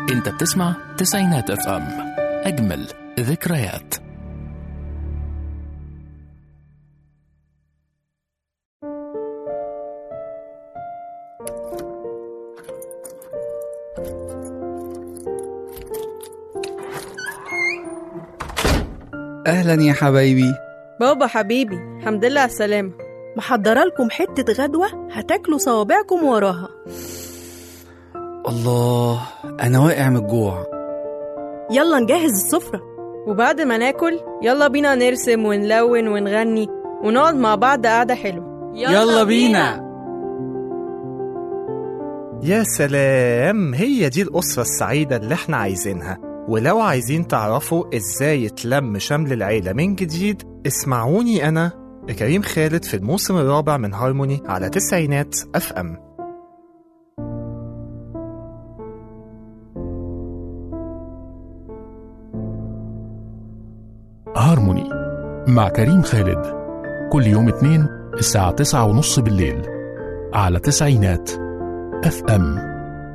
انت بتسمع تسعينات اف ام اجمل ذكريات أهلا يا حبايبي بابا حبيبي الحمد لله على السلامة محضرة لكم حتة غدوة هتاكلوا صوابعكم وراها الله أنا واقع من الجوع يلا نجهز السفرة وبعد ما ناكل يلا بينا نرسم ونلون ونغني ونقعد مع بعض قعدة حلوة يا سلام هي دي الأسرة السعيدة اللي احنا عايزينها ولو عايزين تعرفوا ازاي يتلم شمل العيلة من جديد اسمعوني أنا كريم خالد في الموسم الرابع من هارموني على تسعينات اف ام هارموني مع كريم خالد كل يوم اثنين الساعة تسعة ونص بالليل على تسعينات اف ام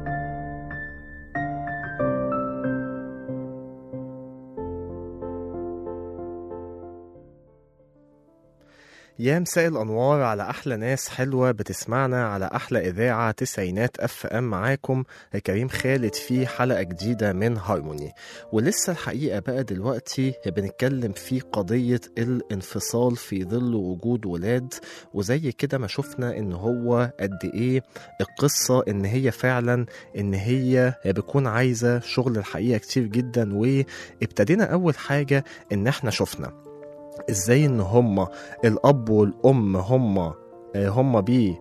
يا مساء الأنوار على أحلى ناس حلوة بتسمعنا على أحلى إذاعة تسعينات أف أم معاكم كريم خالد في حلقة جديدة من هارموني ولسه الحقيقة بقى دلوقتي بنتكلم في قضية الانفصال في ظل وجود ولاد وزي كده ما شفنا إن هو قد إيه القصة إن هي فعلا إن هي بتكون عايزة شغل الحقيقة كتير جدا وابتدينا أول حاجة إن إحنا شفنا ازاي ان هما الاب والام هما آه، هما بيه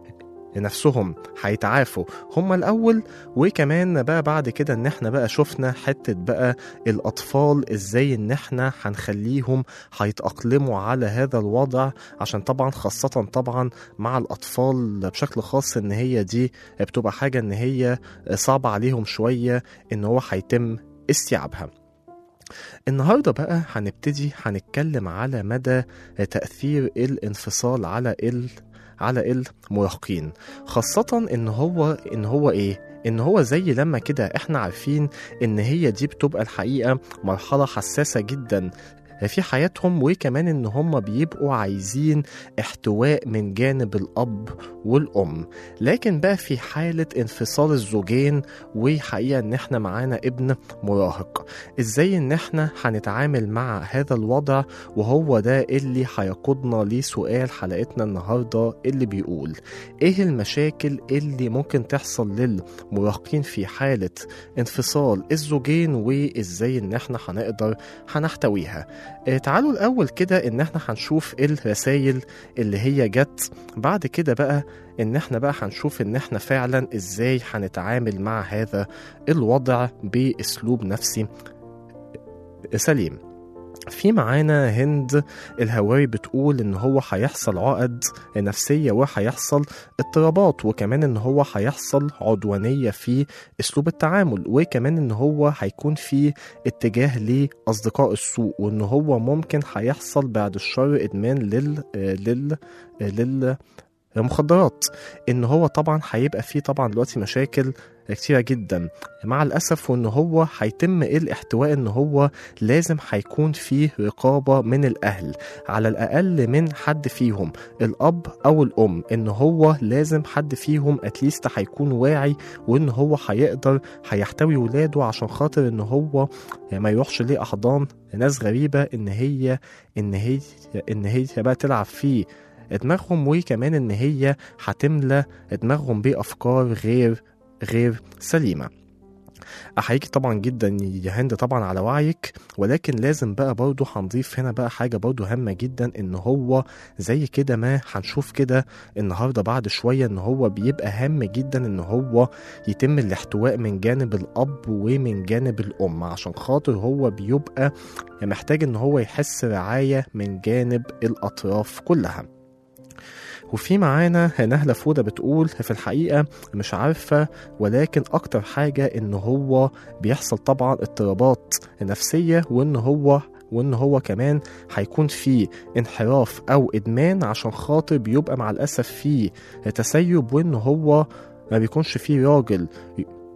نفسهم هيتعافوا هما الاول وكمان بقى بعد كده ان احنا بقى شفنا حته بقى الاطفال ازاي ان احنا هنخليهم هيتاقلموا على هذا الوضع عشان طبعا خاصه طبعا مع الاطفال بشكل خاص ان هي دي بتبقى حاجه ان هي صعبه عليهم شويه ان هو هيتم استيعابها النهارده بقى هنبتدي هنتكلم على مدى تأثير الانفصال على ال على المراهقين خاصة ان هو ان هو ايه ان هو زي لما كده احنا عارفين ان هي دي بتبقى الحقيقة مرحلة حساسة جدا في حياتهم وكمان ان هم بيبقوا عايزين احتواء من جانب الاب والام لكن بقى في حالة انفصال الزوجين وحقيقة ان احنا معانا ابن مراهق ازاي ان احنا هنتعامل مع هذا الوضع وهو ده اللي هيقودنا لسؤال حلقتنا النهاردة اللي بيقول ايه المشاكل اللي ممكن تحصل للمراهقين في حالة انفصال الزوجين وازاي ان احنا هنقدر هنحتويها آه، تعالوا الأول كده إن إحنا هنشوف الرسايل اللي هي جت بعد كده بقى إن إحنا بقى هنشوف إن إحنا فعلا إزاي هنتعامل مع هذا الوضع بأسلوب نفسي سليم في معانا هند الهواري بتقول ان هو هيحصل عقد نفسيه وهيحصل اضطرابات وكمان ان هو هيحصل عدوانيه في اسلوب التعامل وكمان ان هو هيكون في اتجاه لاصدقاء السوء وان هو ممكن هيحصل بعد الشر ادمان لل لل لل المخدرات ان هو طبعا هيبقى فيه طبعا دلوقتي مشاكل كتيرة جدا مع الأسف وإن هو هيتم الاحتواء إن هو لازم هيكون فيه رقابة من الأهل على الأقل من حد فيهم الأب أو الأم إن هو لازم حد فيهم أتليست هيكون واعي وإن هو هيقدر هيحتوي ولاده عشان خاطر إن هو ما يروحش ليه أحضان ناس غريبة إن هي إن هي إن هي بقى تلعب فيه دماغهم وكمان ان هي هتملى دماغهم بافكار غير غير سليمه احييك طبعا جدا يا هند طبعا على وعيك ولكن لازم بقى برضه هنضيف هنا بقى حاجه برضه هامه جدا ان هو زي كده ما هنشوف كده النهارده بعد شويه ان هو بيبقى هام جدا ان هو يتم الاحتواء من جانب الاب ومن جانب الام عشان خاطر هو بيبقى محتاج ان هو يحس رعايه من جانب الاطراف كلها وفي معانا نهلة فودة بتقول في الحقيقة مش عارفة ولكن أكتر حاجة إن هو بيحصل طبعا اضطرابات نفسية وإن هو وإن هو كمان هيكون في انحراف أو إدمان عشان خاطر بيبقى مع الأسف في تسيب وإن هو ما بيكونش فيه راجل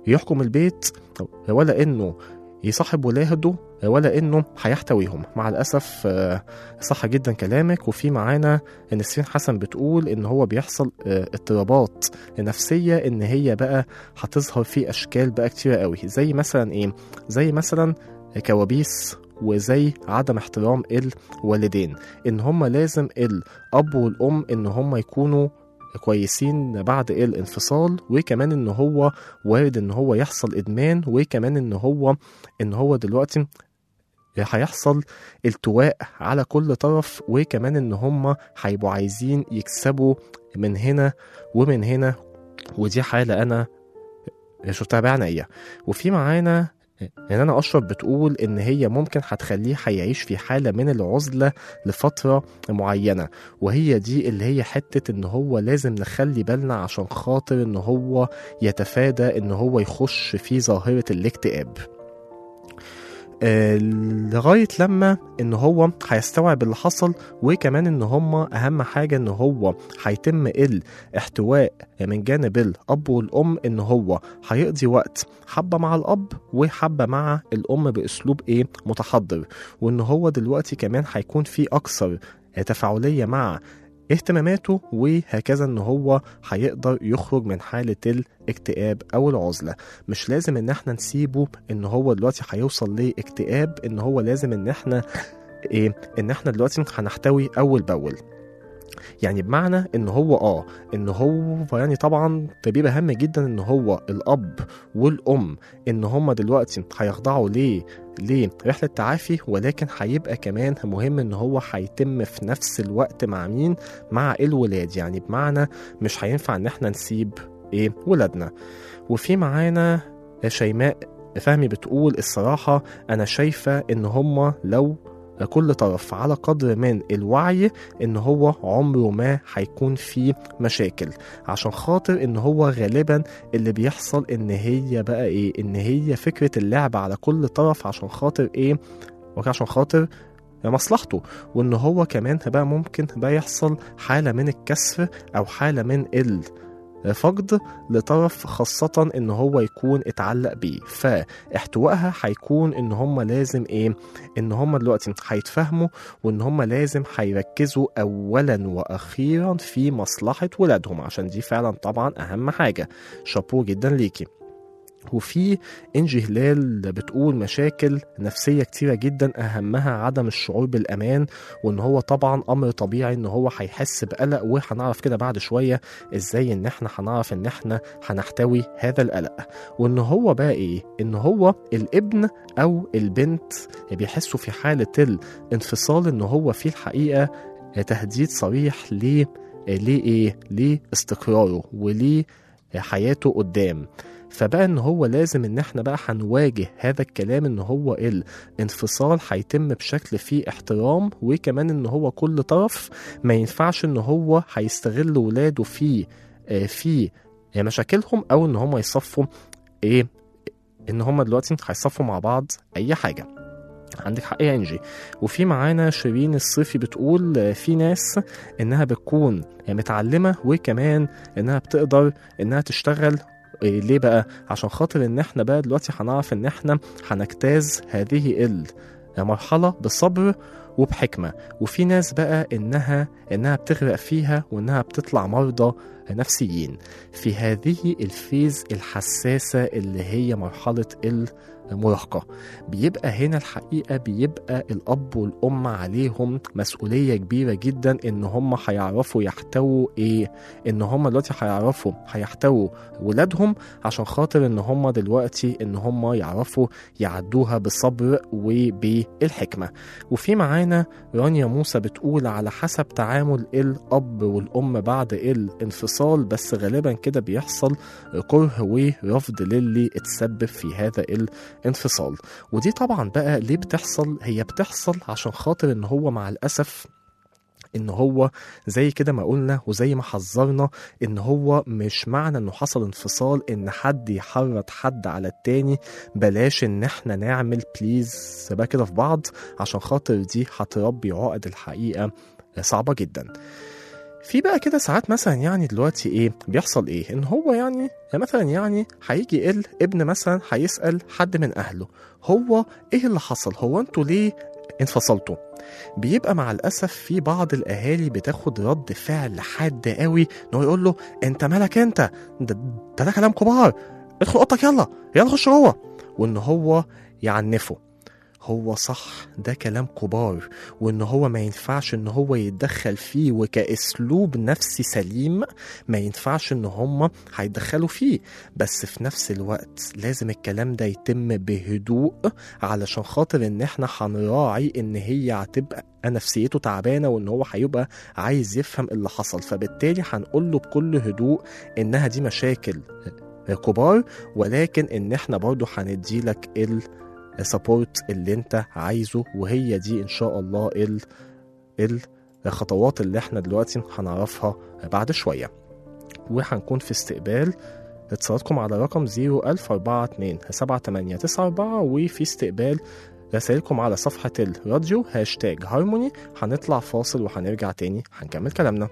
يحكم البيت ولا انه يصاحب ولاده ولا انه هيحتويهم مع الاسف آه، صح جدا كلامك وفي معانا نسرين حسن بتقول ان هو بيحصل آه، اضطرابات نفسيه ان هي بقى هتظهر في اشكال بقى كتيره قوي زي مثلا ايه زي مثلا كوابيس وزي عدم احترام الوالدين ان هم لازم الاب والام ان هم يكونوا كويسين بعد الانفصال وكمان ان هو وارد ان هو يحصل ادمان وكمان ان هو ان هو دلوقتي هيحصل التواء على كل طرف وكمان ان هم هيبقوا عايزين يكسبوا من هنا ومن هنا ودي حالة انا شفتها بعناية وفي معانا ان انا اشرف بتقول ان هي ممكن هتخليه هيعيش في حاله من العزله لفتره معينه وهي دي اللي هي حته ان هو لازم نخلي بالنا عشان خاطر ان هو يتفادى ان هو يخش في ظاهره الاكتئاب آه، لغايه لما ان هو هيستوعب اللي حصل وكمان ان هم اهم حاجه ان هو هيتم الاحتواء من جانب الاب والام ان هو هيقضي وقت حبه مع الاب وحبه مع الام باسلوب ايه متحضر وان هو دلوقتي كمان هيكون في اكثر تفاعليه مع اهتماماته وهكذا ان هو هيقدر يخرج من حالة الاكتئاب او العزلة مش لازم ان احنا نسيبه ان هو دلوقتي هيوصل لاكتئاب ان هو لازم ان احنا ايه ان احنا دلوقتي هنحتوي اول باول يعني بمعنى ان هو اه ان هو يعني طبعا بيبقى هام جدا ان هو الاب والام ان هم دلوقتي هيخضعوا ليه لرحلة تعافي ولكن هيبقى كمان مهم ان هو هيتم في نفس الوقت مع مين مع الولاد يعني بمعنى مش هينفع ان احنا نسيب ايه ولادنا وفي معانا شيماء فهمي بتقول الصراحة أنا شايفة إن هما لو كل طرف على قدر من الوعي ان هو عمره ما هيكون فيه مشاكل عشان خاطر ان هو غالبا اللي بيحصل ان هي بقى ايه ان هي فكرة اللعب على كل طرف عشان خاطر ايه وعشان خاطر مصلحته وان هو كمان بقى ممكن بقى يحصل حالة من الكسر او حالة من ال فقد لطرف خاصة ان هو يكون اتعلق بيه فاحتوائها هيكون ان هم لازم ايه ان هم دلوقتي هيتفهموا وان هم لازم هيركزوا اولا واخيرا في مصلحة ولادهم عشان دي فعلا طبعا اهم حاجة شابوه جدا ليكي وفي انجي هلال بتقول مشاكل نفسيه كتيره جدا اهمها عدم الشعور بالامان وان هو طبعا امر طبيعي ان هو هيحس بقلق وهنعرف كده بعد شويه ازاي ان احنا هنعرف ان احنا هنحتوي هذا القلق وان هو بقى ايه ان هو الابن او البنت بيحسوا في حاله الانفصال ان هو في الحقيقه تهديد صريح ل ليه لاستقراره وليه حياته قدام فبقى ان هو لازم ان احنا بقى هنواجه هذا الكلام ان هو الانفصال هيتم بشكل فيه احترام وكمان ان هو كل طرف ما ينفعش ان هو هيستغل ولاده في آه، في مشاكلهم او ان هم يصفوا ايه ان هم دلوقتي هيصفوا مع بعض اي حاجه عندك حق يا انجي وفي معانا شيرين الصيفي بتقول آه، في ناس انها بتكون متعلمه وكمان انها بتقدر انها تشتغل إيه ليه بقى عشان خاطر ان احنا بقى دلوقتي هنعرف ان احنا هنجتاز هذه المرحله بصبر وبحكمه وفي ناس بقى انها انها بتغرق فيها وانها بتطلع مرضى نفسيين في هذه الفيز الحساسه اللي هي مرحله المراهقه بيبقى هنا الحقيقه بيبقى الاب والام عليهم مسؤوليه كبيره جدا ان هم هيعرفوا يحتووا ايه ان هم دلوقتي هيعرفوا هيحتووا ولادهم عشان خاطر ان هم دلوقتي ان هم يعرفوا يعدوها بالصبر وبالحكمه وفي معانا رانيا موسى بتقول على حسب تعامل الاب والام بعد الانفصال بس غالبا كده بيحصل كره ورفض للي اتسبب في هذا الانفصال ودي طبعا بقى ليه بتحصل هي بتحصل عشان خاطر ان هو مع الاسف ان هو زي كده ما قلنا وزي ما حذرنا ان هو مش معنى انه حصل انفصال ان حد يحرض حد على التاني بلاش ان احنا نعمل بليز بقى كده في بعض عشان خاطر دي هتربي عقد الحقيقه صعبه جدا في بقى كده ساعات مثلا يعني دلوقتي ايه بيحصل ايه ان هو يعني يعني مثلا يعني هيجي يقل ابن مثلا هيسال حد من اهله هو ايه اللي حصل هو انتوا ليه انفصلتوا بيبقى مع الاسف في بعض الاهالي بتاخد رد فعل حاد قوي ان هو يقول له انت مالك انت ده ده, ده كلام كبار ادخل اوضتك يلا يلا خش جوه وان هو يعنفه هو صح ده كلام كبار وان هو ما ينفعش ان هو يتدخل فيه وكاسلوب نفسي سليم ما ينفعش ان هم هيتدخلوا فيه بس في نفس الوقت لازم الكلام ده يتم بهدوء علشان خاطر ان احنا هنراعي ان هي هتبقى نفسيته تعبانه وان هو هيبقى عايز يفهم اللي حصل فبالتالي هنقول له بكل هدوء انها دي مشاكل كبار ولكن ان احنا برضو هنديلك ال السبورت اللي انت عايزه وهي دي ان شاء الله ال الخطوات اللي احنا دلوقتي هنعرفها بعد شويه وهنكون في استقبال اتصالاتكم على رقم 01042 7894 وفي استقبال رسائلكم على صفحة الراديو هاشتاج هارموني هنطلع فاصل وهنرجع تاني هنكمل كلامنا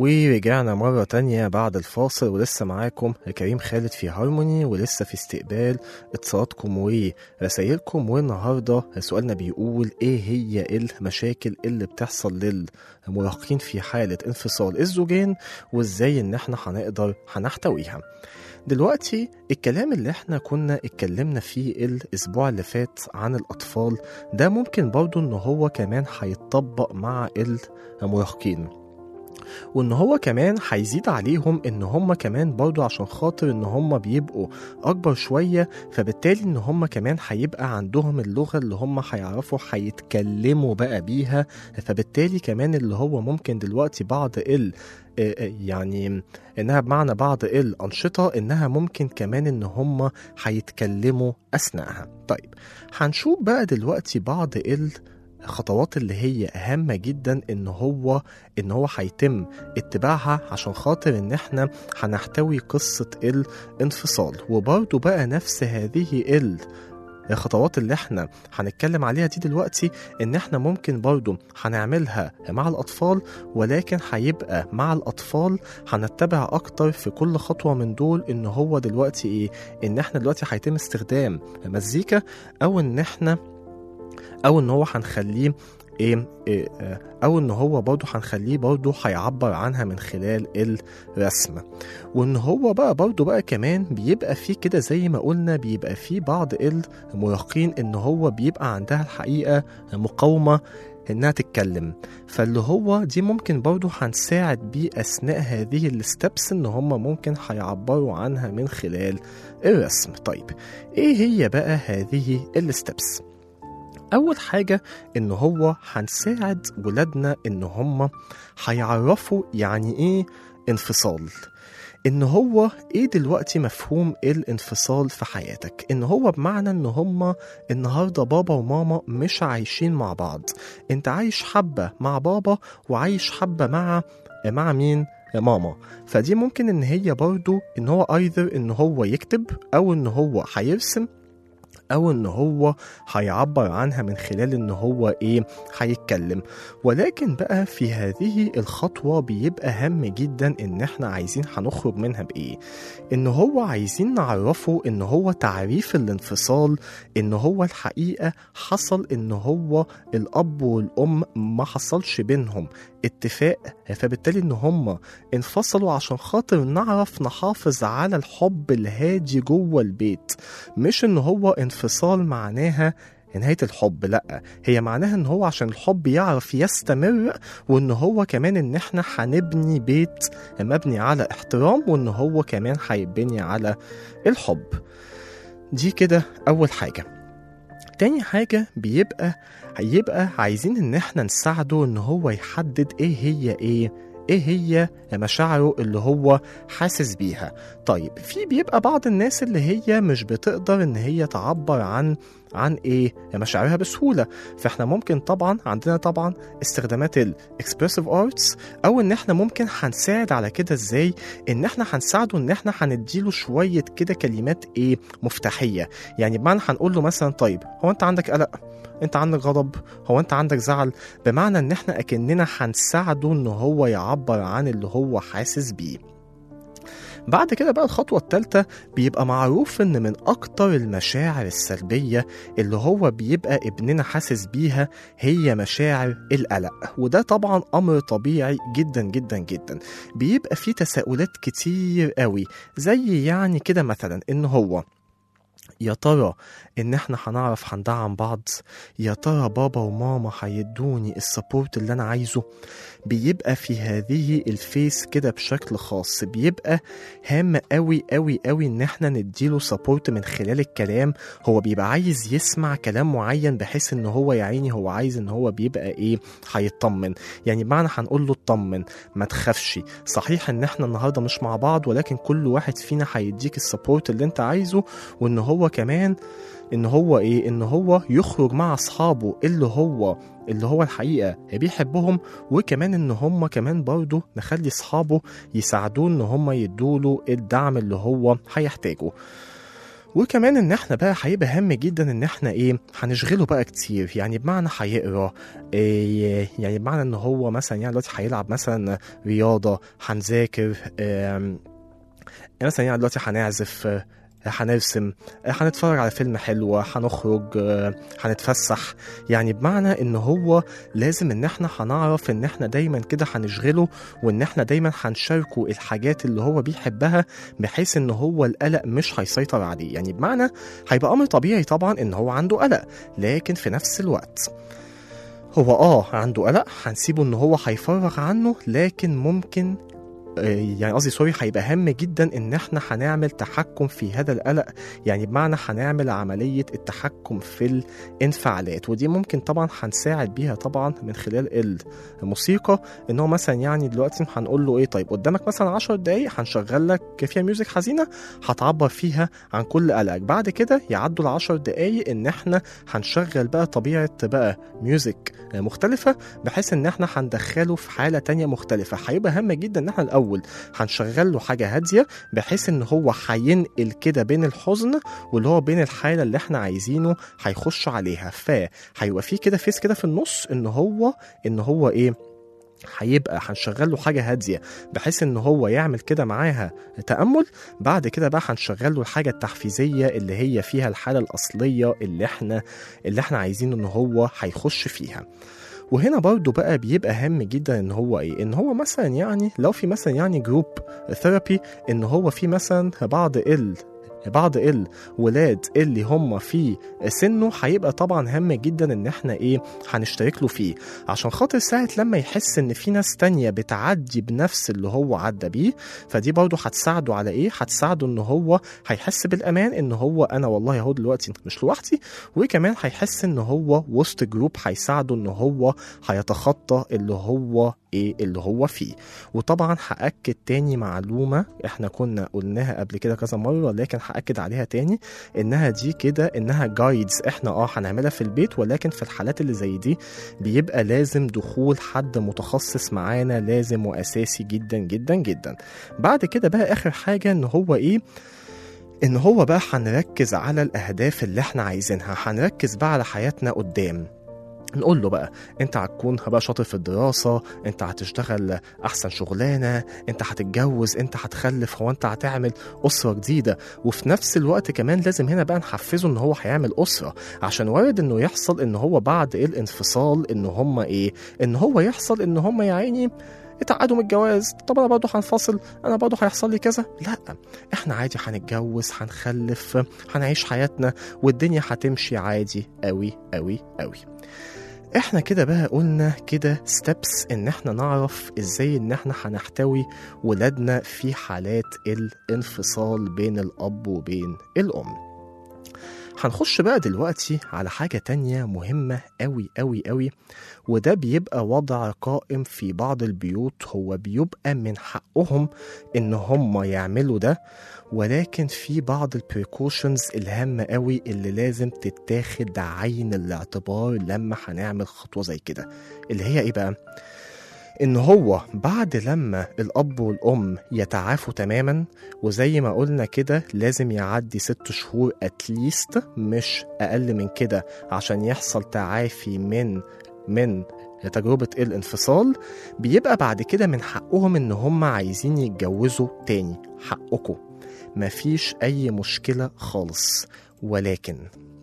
ورجعنا مرة تانية بعد الفاصل ولسه معاكم كريم خالد في هارموني ولسه في استقبال اتصالاتكم ورسايلكم والنهاردة سؤالنا بيقول ايه هي المشاكل اللي بتحصل للمراهقين في حالة انفصال الزوجين وازاي ان احنا هنقدر هنحتويها دلوقتي الكلام اللي احنا كنا اتكلمنا فيه الاسبوع اللي فات عن الاطفال ده ممكن برضو ان هو كمان هيتطبق مع المراهقين وان هو كمان هيزيد عليهم ان هم كمان برضو عشان خاطر ان هم بيبقوا اكبر شوية فبالتالي ان هم كمان هيبقى عندهم اللغة اللي هم هيعرفوا هيتكلموا بقى بيها فبالتالي كمان اللي هو ممكن دلوقتي بعض ال آه، آه، يعني انها بمعنى بعض الانشطه انها ممكن كمان ان هم هيتكلموا اثناءها طيب هنشوف بقى دلوقتي بعض الخطوات اللي هي هامه جدا ان هو ان هو هيتم اتباعها عشان خاطر ان احنا هنحتوي قصه الانفصال وبرضه بقى نفس هذه ال الخطوات اللي احنا هنتكلم عليها دي دلوقتي ان احنا ممكن برضو هنعملها مع الاطفال ولكن هيبقى مع الاطفال هنتبع اكتر في كل خطوة من دول ان هو دلوقتي ايه ان احنا دلوقتي هيتم استخدام مزيكا او ان احنا او ان هو هنخليه ايه, إيه آه، او ان هو برضه هنخليه برضه هيعبر عنها من خلال الرسم وان هو بقى برضه بقى كمان بيبقى فيه كده زي ما قلنا بيبقى فيه بعض المراهقين ان هو بيبقى عندها الحقيقه مقاومه انها تتكلم فاللي هو دي ممكن برضه هنساعد بيه اثناء هذه الستبس ان هم ممكن هيعبروا عنها من خلال الرسم طيب ايه هي بقى هذه الستبس اول حاجه ان هو هنساعد ولادنا ان هم هيعرفوا يعني ايه انفصال ان هو ايه دلوقتي مفهوم الانفصال في حياتك ان هو بمعنى ان هما النهارده بابا وماما مش عايشين مع بعض انت عايش حبه مع بابا وعايش حبه مع مع مين ماما فدي ممكن ان هي برضو ان هو ايذر ان هو يكتب او ان هو هيرسم او ان هو هيعبر عنها من خلال ان هو ايه هيتكلم ولكن بقى في هذه الخطوة بيبقى هام جدا ان احنا عايزين هنخرج منها بايه ان هو عايزين نعرفه ان هو تعريف الانفصال ان هو الحقيقة حصل ان هو الاب والام ما حصلش بينهم اتفاق فبالتالي ان هم انفصلوا عشان خاطر نعرف نحافظ على الحب الهادي جوه البيت مش ان هو انفصال معناها نهاية الحب لا هي معناها ان هو عشان الحب يعرف يستمر وان هو كمان ان احنا هنبني بيت مبني على احترام وان هو كمان هيبني على الحب دي كده اول حاجة تاني حاجة بيبقى هيبقى عايزين ان احنا نساعده ان هو يحدد ايه هي ايه ايه هي مشاعره اللي هو حاسس بيها طيب في بيبقى بعض الناس اللي هي مش بتقدر ان هي تعبر عن عن ايه مشاعرها بسهوله فاحنا ممكن طبعا عندنا طبعا استخدامات الاكسبرسيف ارتس او ان احنا ممكن هنساعد على كده ازاي ان احنا هنساعده ان احنا هنديله شويه كده كلمات ايه مفتاحيه يعني بمعنى هنقول له مثلا طيب هو انت عندك قلق انت عندك غضب هو انت عندك زعل بمعنى ان احنا اكننا هنساعده ان هو يعبر عن اللي هو حاسس بيه بعد كده بقى الخطوة التالتة بيبقى معروف إن من أكتر المشاعر السلبية اللي هو بيبقى ابننا حاسس بيها هي مشاعر القلق وده طبعا أمر طبيعي جدا جدا جدا بيبقى فيه تساؤلات كتير قوي زي يعني كده مثلا إن هو يا ترى ان احنا هنعرف هندعم بعض يا ترى بابا وماما هيدوني السبورت اللي انا عايزه بيبقى في هذه الفيس كده بشكل خاص بيبقى هام قوي قوي قوي ان احنا نديله سبورت من خلال الكلام هو بيبقى عايز يسمع كلام معين بحيث ان هو يا عيني هو عايز ان هو بيبقى ايه هيطمن يعني بمعنى هنقول له اطمن ما تخافش صحيح ان احنا النهارده مش مع بعض ولكن كل واحد فينا هيديك السبورت اللي انت عايزه وان هو كمان ان هو ايه ان هو يخرج مع اصحابه اللي هو اللي هو الحقيقه بيحبهم وكمان ان هم كمان برضه نخلي اصحابه يساعدوه ان هم يدوله الدعم اللي هو هيحتاجه وكمان ان احنا بقى هيبقى هام جدا ان احنا ايه هنشغله بقى كتير يعني بمعنى هيقرا إيه يعني بمعنى ان هو مثلا يعني دلوقتي هيلعب مثلا رياضه هنذاكر آم، مثلا يعني دلوقتي هنعزف آه، هنرسم آه، هنتفرج على فيلم حلو هنخرج آه، هنتفسح يعني بمعنى ان هو لازم ان احنا هنعرف ان احنا دايما كده هنشغله وان احنا دايما هنشاركه الحاجات اللي هو بيحبها بحيث ان هو القلق مش هيسيطر عليه يعني بمعنى هيبقى امر طبيعي طبعا ان هو عنده قلق لكن في نفس الوقت هو اه عنده قلق هنسيبه ان هو هيفرغ عنه لكن ممكن آه، يعني قصدي سوري هيبقى هام جدا ان احنا هنعمل تحكم في هذا القلق يعني بمعنى هنعمل عمليه التحكم في الانفعالات ودي ممكن طبعا هنساعد بيها طبعا من خلال الموسيقى ان هو مثلا يعني دلوقتي هنقول له ايه طيب قدامك مثلا 10 دقايق هنشغل لك فيها ميوزك حزينه هتعبر فيها عن كل قلقك بعد كده يعدوا ال 10 دقايق ان احنا هنشغل بقى طبيعه بقى ميوزك مختلفه بحيث ان احنا هندخله في حاله تانية مختلفه هيبقى هام جدا ان احنا الاول هنشغل له حاجه هاديه بحيث ان هو هينقل كده بين الحزن واللي هو بين الحاله اللي احنا عايزينه هيخش عليها فهيبقى في كده فيس كده في النص ان هو ان هو ايه هيبقى هنشغل له حاجه هاديه بحيث ان هو يعمل كده معاها تامل بعد كده بقى هنشغل له الحاجه التحفيزيه اللي هي فيها الحاله الاصليه اللي احنا اللي احنا عايزينه ان هو هيخش فيها وهنا برضو بقى بيبقى هام جدا ان هو ايه ان هو مثلا يعني لو في مثلا يعني جروب ثيرابي ان هو في مثلا بعض ال بعض الولاد اللي هم في سنه هيبقى طبعا هام جدا ان احنا ايه هنشترك له فيه عشان خاطر ساعة لما يحس ان في ناس تانية بتعدي بنفس اللي هو عدى بيه فدي برضه هتساعده على ايه هتساعده ان هو هيحس بالامان ان هو انا والله اهو دلوقتي مش لوحدي وكمان هيحس ان هو وسط جروب هيساعده ان هو هيتخطى اللي هو ايه اللي هو فيه وطبعا هاكد تاني معلومه احنا كنا قلناها قبل كده كذا مره لكن هاكد عليها تاني انها دي كده انها جايدز احنا اه هنعملها في البيت ولكن في الحالات اللي زي دي بيبقى لازم دخول حد متخصص معانا لازم واساسي جدا جدا جدا بعد كده بقى اخر حاجه ان هو ايه ان هو بقى هنركز على الاهداف اللي احنا عايزينها هنركز بقى على حياتنا قدام نقول له بقى انت هتكون بقى شاطر في الدراسة انت هتشتغل احسن شغلانة انت هتتجوز انت هتخلف هو انت هتعمل اسرة جديدة وفي نفس الوقت كمان لازم هنا بقى نحفزه ان هو هيعمل اسرة عشان وارد انه يحصل ان هو بعد الانفصال ان هم ايه ان هو يحصل ان هم يا عيني اتعقدوا من الجواز طب انا برضه هنفصل انا برضه هيحصل لي كذا لا احنا عادي هنتجوز هنخلف هنعيش حياتنا والدنيا هتمشي عادي قوي قوي قوي احنا كده بقى قلنا كده ستيبس ان احنا نعرف ازاي ان احنا هنحتوي ولادنا في حالات الانفصال بين الاب وبين الام هنخش بقى دلوقتي على حاجة تانية مهمة أوي أوي أوي وده بيبقى وضع قائم في بعض البيوت هو بيبقى من حقهم إن هم يعملوا ده ولكن في بعض البريكوشنز الهامة قوي اللي لازم تتاخد عين الاعتبار لما هنعمل خطوة زي كده اللي هي ايه بقى؟ ان هو بعد لما الاب والام يتعافوا تماما وزي ما قلنا كده لازم يعدي ست شهور اتليست مش اقل من كده عشان يحصل تعافي من من تجربة الانفصال بيبقى بعد كده من حقهم ان هم عايزين يتجوزوا تاني حقكم مفيش أي مشكلة خالص ولكن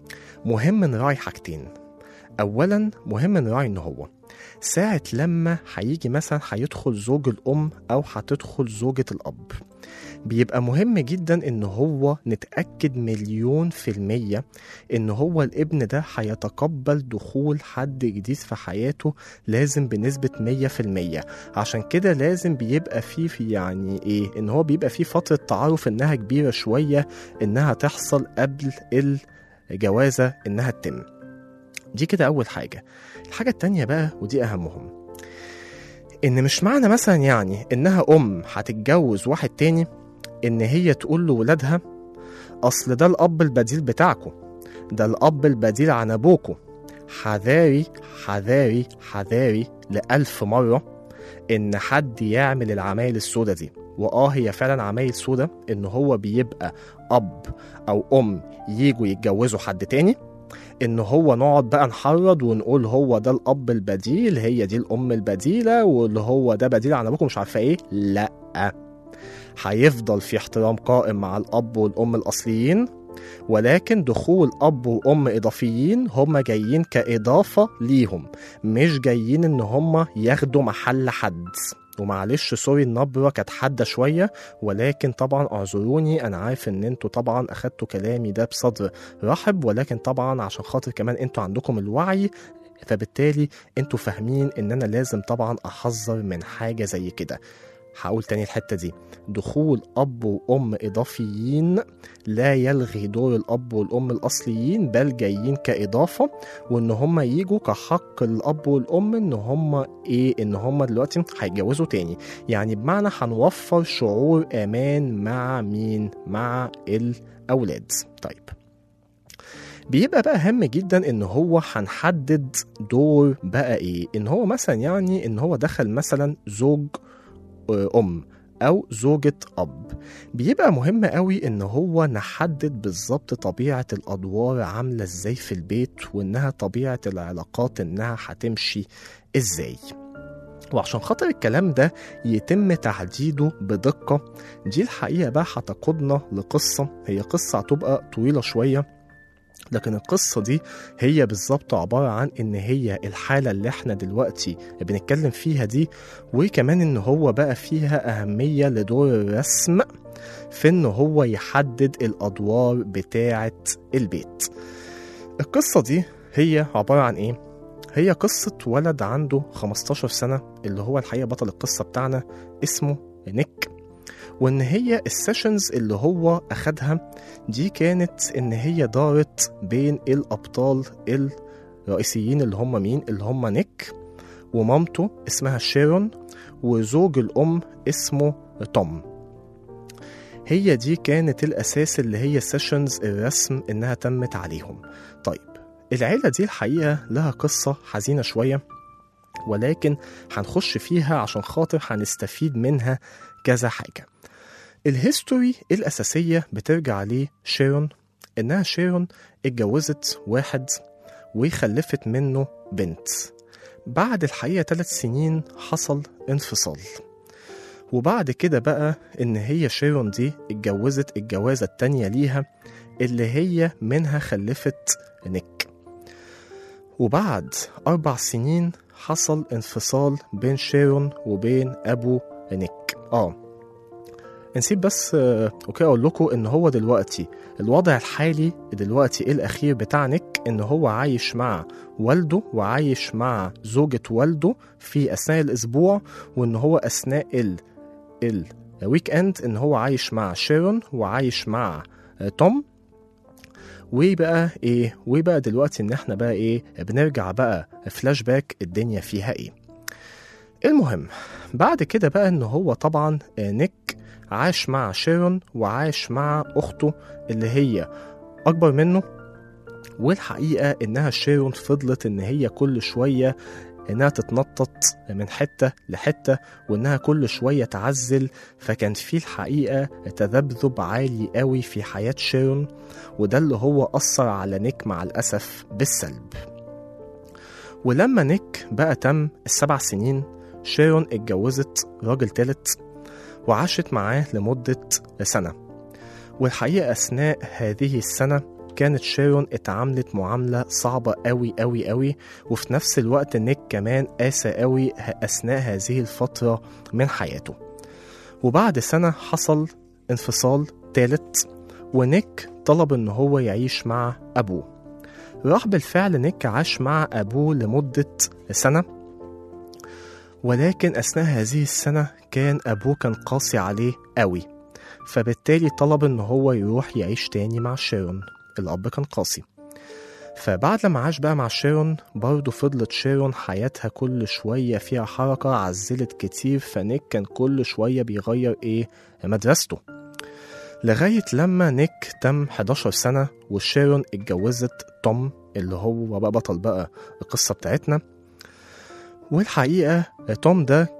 مهم نراعي حاجتين أولا مهم نراعي إن هو ساعة لما هيجي مثلا هيدخل زوج الأم أو هتدخل زوجة الأب بيبقى مهم جدا ان هو نتأكد مليون في المية ان هو الابن ده هيتقبل دخول حد جديد في حياته لازم بنسبة مية في المية عشان كده لازم بيبقى فيه في يعني ايه ان هو بيبقى فيه فترة تعارف انها كبيرة شوية انها تحصل قبل الجوازة انها تتم دي كده اول حاجة الحاجة التانية بقى ودي اهمهم ان مش معنى مثلا يعني انها ام هتتجوز واحد تاني ان هي تقول لولادها اصل ده الاب البديل بتاعكم ده الاب البديل عن ابوكم حذاري حذاري حذاري لألف مرة إن حد يعمل العمايل السودة دي وآه هي فعلا عمايل سودة إن هو بيبقى أب أو أم ييجوا يتجوزوا حد تاني ان هو نقعد بقى نحرض ونقول هو ده الاب البديل هي دي الام البديله واللي هو ده بديل عن ابوكم مش عارفه ايه لا هيفضل في احترام قائم مع الاب والام الاصليين ولكن دخول اب وام اضافيين هم جايين كاضافه ليهم مش جايين ان هم ياخدوا محل حد ومعلش سوري النبرة كانت حادة شوية ولكن طبعا اعذروني انا عارف ان انتوا طبعا اخدتوا كلامي ده بصدر رحب ولكن طبعا عشان خاطر كمان انتوا عندكم الوعي فبالتالي انتوا فاهمين ان انا لازم طبعا احذر من حاجة زي كده هقول تاني الحتة دي دخول أب وأم إضافيين لا يلغي دور الأب والأم الأصليين بل جايين كإضافة وإن هم يجوا كحق الأب والأم إن هم إيه إن هم دلوقتي هيتجوزوا تاني يعني بمعنى هنوفر شعور أمان مع مين؟ مع الأولاد طيب بيبقى بقى هام جدا ان هو هنحدد دور بقى ايه ان هو مثلا يعني ان هو دخل مثلا زوج ام او زوجة اب بيبقى مهم قوي ان هو نحدد بالظبط طبيعة الادوار عاملة ازاي في البيت وانها طبيعة العلاقات انها هتمشي ازاي وعشان خاطر الكلام ده يتم تحديده بدقة دي الحقيقة بقى هتقودنا لقصة هي قصة هتبقى طويلة شوية لكن القصة دي هي بالظبط عبارة عن إن هي الحالة اللي إحنا دلوقتي بنتكلم فيها دي وكمان إن هو بقى فيها أهمية لدور الرسم في إن هو يحدد الأدوار بتاعة البيت. القصة دي هي عبارة عن إيه؟ هي قصة ولد عنده 15 سنة اللي هو الحقيقة بطل القصة بتاعنا اسمه نيك وان هي السيشنز اللي هو اخدها دي كانت ان هي دارت بين الابطال الرئيسيين اللي هم مين اللي هم نيك ومامته اسمها شيرون وزوج الام اسمه توم هي دي كانت الاساس اللي هي سيشنز الرسم انها تمت عليهم طيب العيلة دي الحقيقة لها قصة حزينة شوية ولكن هنخش فيها عشان خاطر هنستفيد منها كذا حاجة الهيستوري الأساسية بترجع لشيرون إنها شيرون اتجوزت واحد وخلفت منه بنت بعد الحقيقة ثلاث سنين حصل انفصال وبعد كده بقى إن هي شيرون دي اتجوزت الجوازة التانية ليها اللي هي منها خلفت نيك وبعد أربع سنين حصل انفصال بين شيرون وبين أبو نيك آه نسيب بس آه، اوكي اقول لكم ان هو دلوقتي الوضع الحالي دلوقتي الاخير بتاع نيك ان هو عايش مع والده وعايش مع زوجة والده في اثناء الاسبوع وان هو اثناء ال الويك اند ان هو عايش مع شيرون وعايش مع آه، توم وبقى ايه وبقى دلوقتي ان احنا بقى ايه بنرجع بقى فلاش باك الدنيا فيها ايه المهم بعد كده بقى ان هو طبعا آه، نيك عاش مع شيرون وعاش مع اخته اللي هي اكبر منه والحقيقه انها شيرون فضلت ان هي كل شويه انها تتنطط من حته لحته وانها كل شويه تعزل فكان في الحقيقه تذبذب عالي قوي في حياه شيرون وده اللي هو اثر على نيك مع الاسف بالسلب ولما نيك بقى تم السبع سنين شيرون اتجوزت راجل تالت وعاشت معاه لمدة سنة والحقيقة أثناء هذه السنة كانت شيرون اتعاملت معاملة صعبة قوي قوي قوي وفي نفس الوقت نيك كمان قاسى قوي أثناء هذه الفترة من حياته وبعد سنة حصل انفصال تالت ونيك طلب ان هو يعيش مع أبوه راح بالفعل نيك عاش مع أبوه لمدة سنة ولكن أثناء هذه السنة كان أبوه كان قاسي عليه قوي فبالتالي طلب إن هو يروح يعيش تاني مع شيرون الأب كان قاسي فبعد لما عاش بقى مع شيرون برضه فضلت شيرون حياتها كل شوية فيها حركة عزلت كتير فنيك كان كل شوية بيغير إيه مدرسته لغاية لما نيك تم 11 سنة وشيرون اتجوزت توم اللي هو بقى بطل بقى القصة بتاعتنا والحقيقة توم ده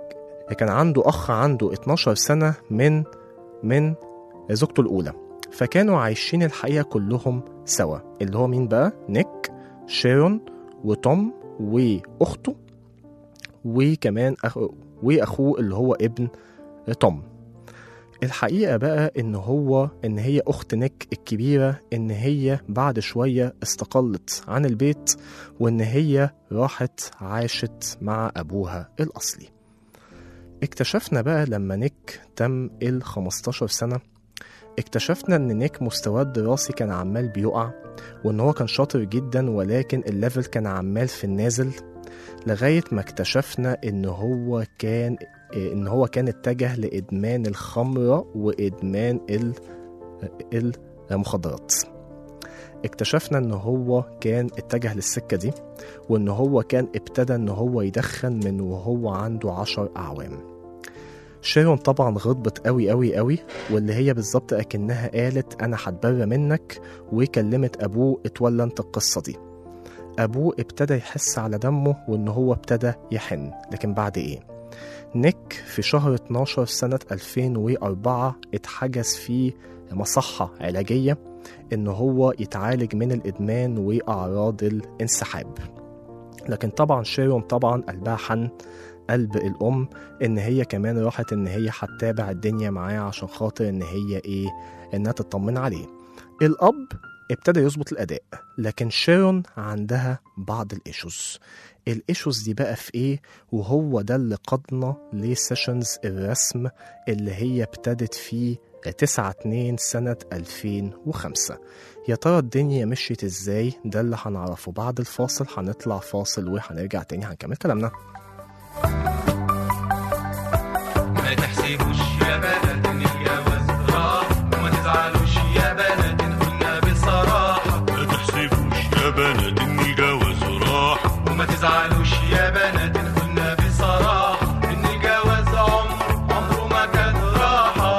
كان عنده أخ عنده 12 سنة من من زوجته الأولى فكانوا عايشين الحقيقة كلهم سوا اللي هو مين بقى؟ نيك شيرون وتوم وأخته وكمان أخ... وأخوه اللي هو ابن توم الحقيقة بقى إن هو إن هي أخت نيك الكبيرة إن هي بعد شوية استقلت عن البيت وإن هي راحت عاشت مع أبوها الأصلي اكتشفنا بقى لما نيك تم ال 15 سنة اكتشفنا إن نيك مستواه الدراسي كان عمال بيقع وإن هو كان شاطر جدا ولكن الليفل كان عمال في النازل لغاية ما اكتشفنا إن هو كان إن هو كان اتجه لإدمان الخمرة وإدمان ال- المخدرات اكتشفنا إن هو كان اتجه للسكة دي وإن هو كان ابتدى إن هو يدخن من وهو عنده عشر أعوام شيرون طبعا غضبت قوي قوي قوي واللي هي بالظبط أكنها قالت أنا هتبرى منك وكلمت أبوه اتولى انت القصة دي أبوه ابتدى يحس على دمه وإن هو ابتدى يحن لكن بعد إيه؟ نيك في شهر 12 سنة 2004 اتحجز في مصحة علاجية إن هو يتعالج من الإدمان وأعراض الانسحاب لكن طبعا شيرون طبعا قلبها حن قلب الأم إن هي كمان راحت إن هي هتتابع الدنيا معاه عشان خاطر إن هي إيه إنها تطمن عليه الأب ابتدى يظبط الأداء لكن شيرون عندها بعض الإيشوز الإيشوز دي بقى في إيه وهو ده اللي قادنا لسيشنز الرسم اللي هي ابتدت في 9 2 سنة 2005 يا ترى الدنيا مشيت ازاي ده اللي هنعرفه بعد الفاصل هنطلع فاصل وهنرجع تاني هنكمل كلامنا ما تحسبوش يا بنات ان الجواز راح وما تزعلوش يا بنات ان قلنا بصراحة ما تحسبوش يا بنات ان الجواز راح وما تزعلوش يا بنات ان قلنا بصراحة ان الجواز عمره عمره ما كان راحة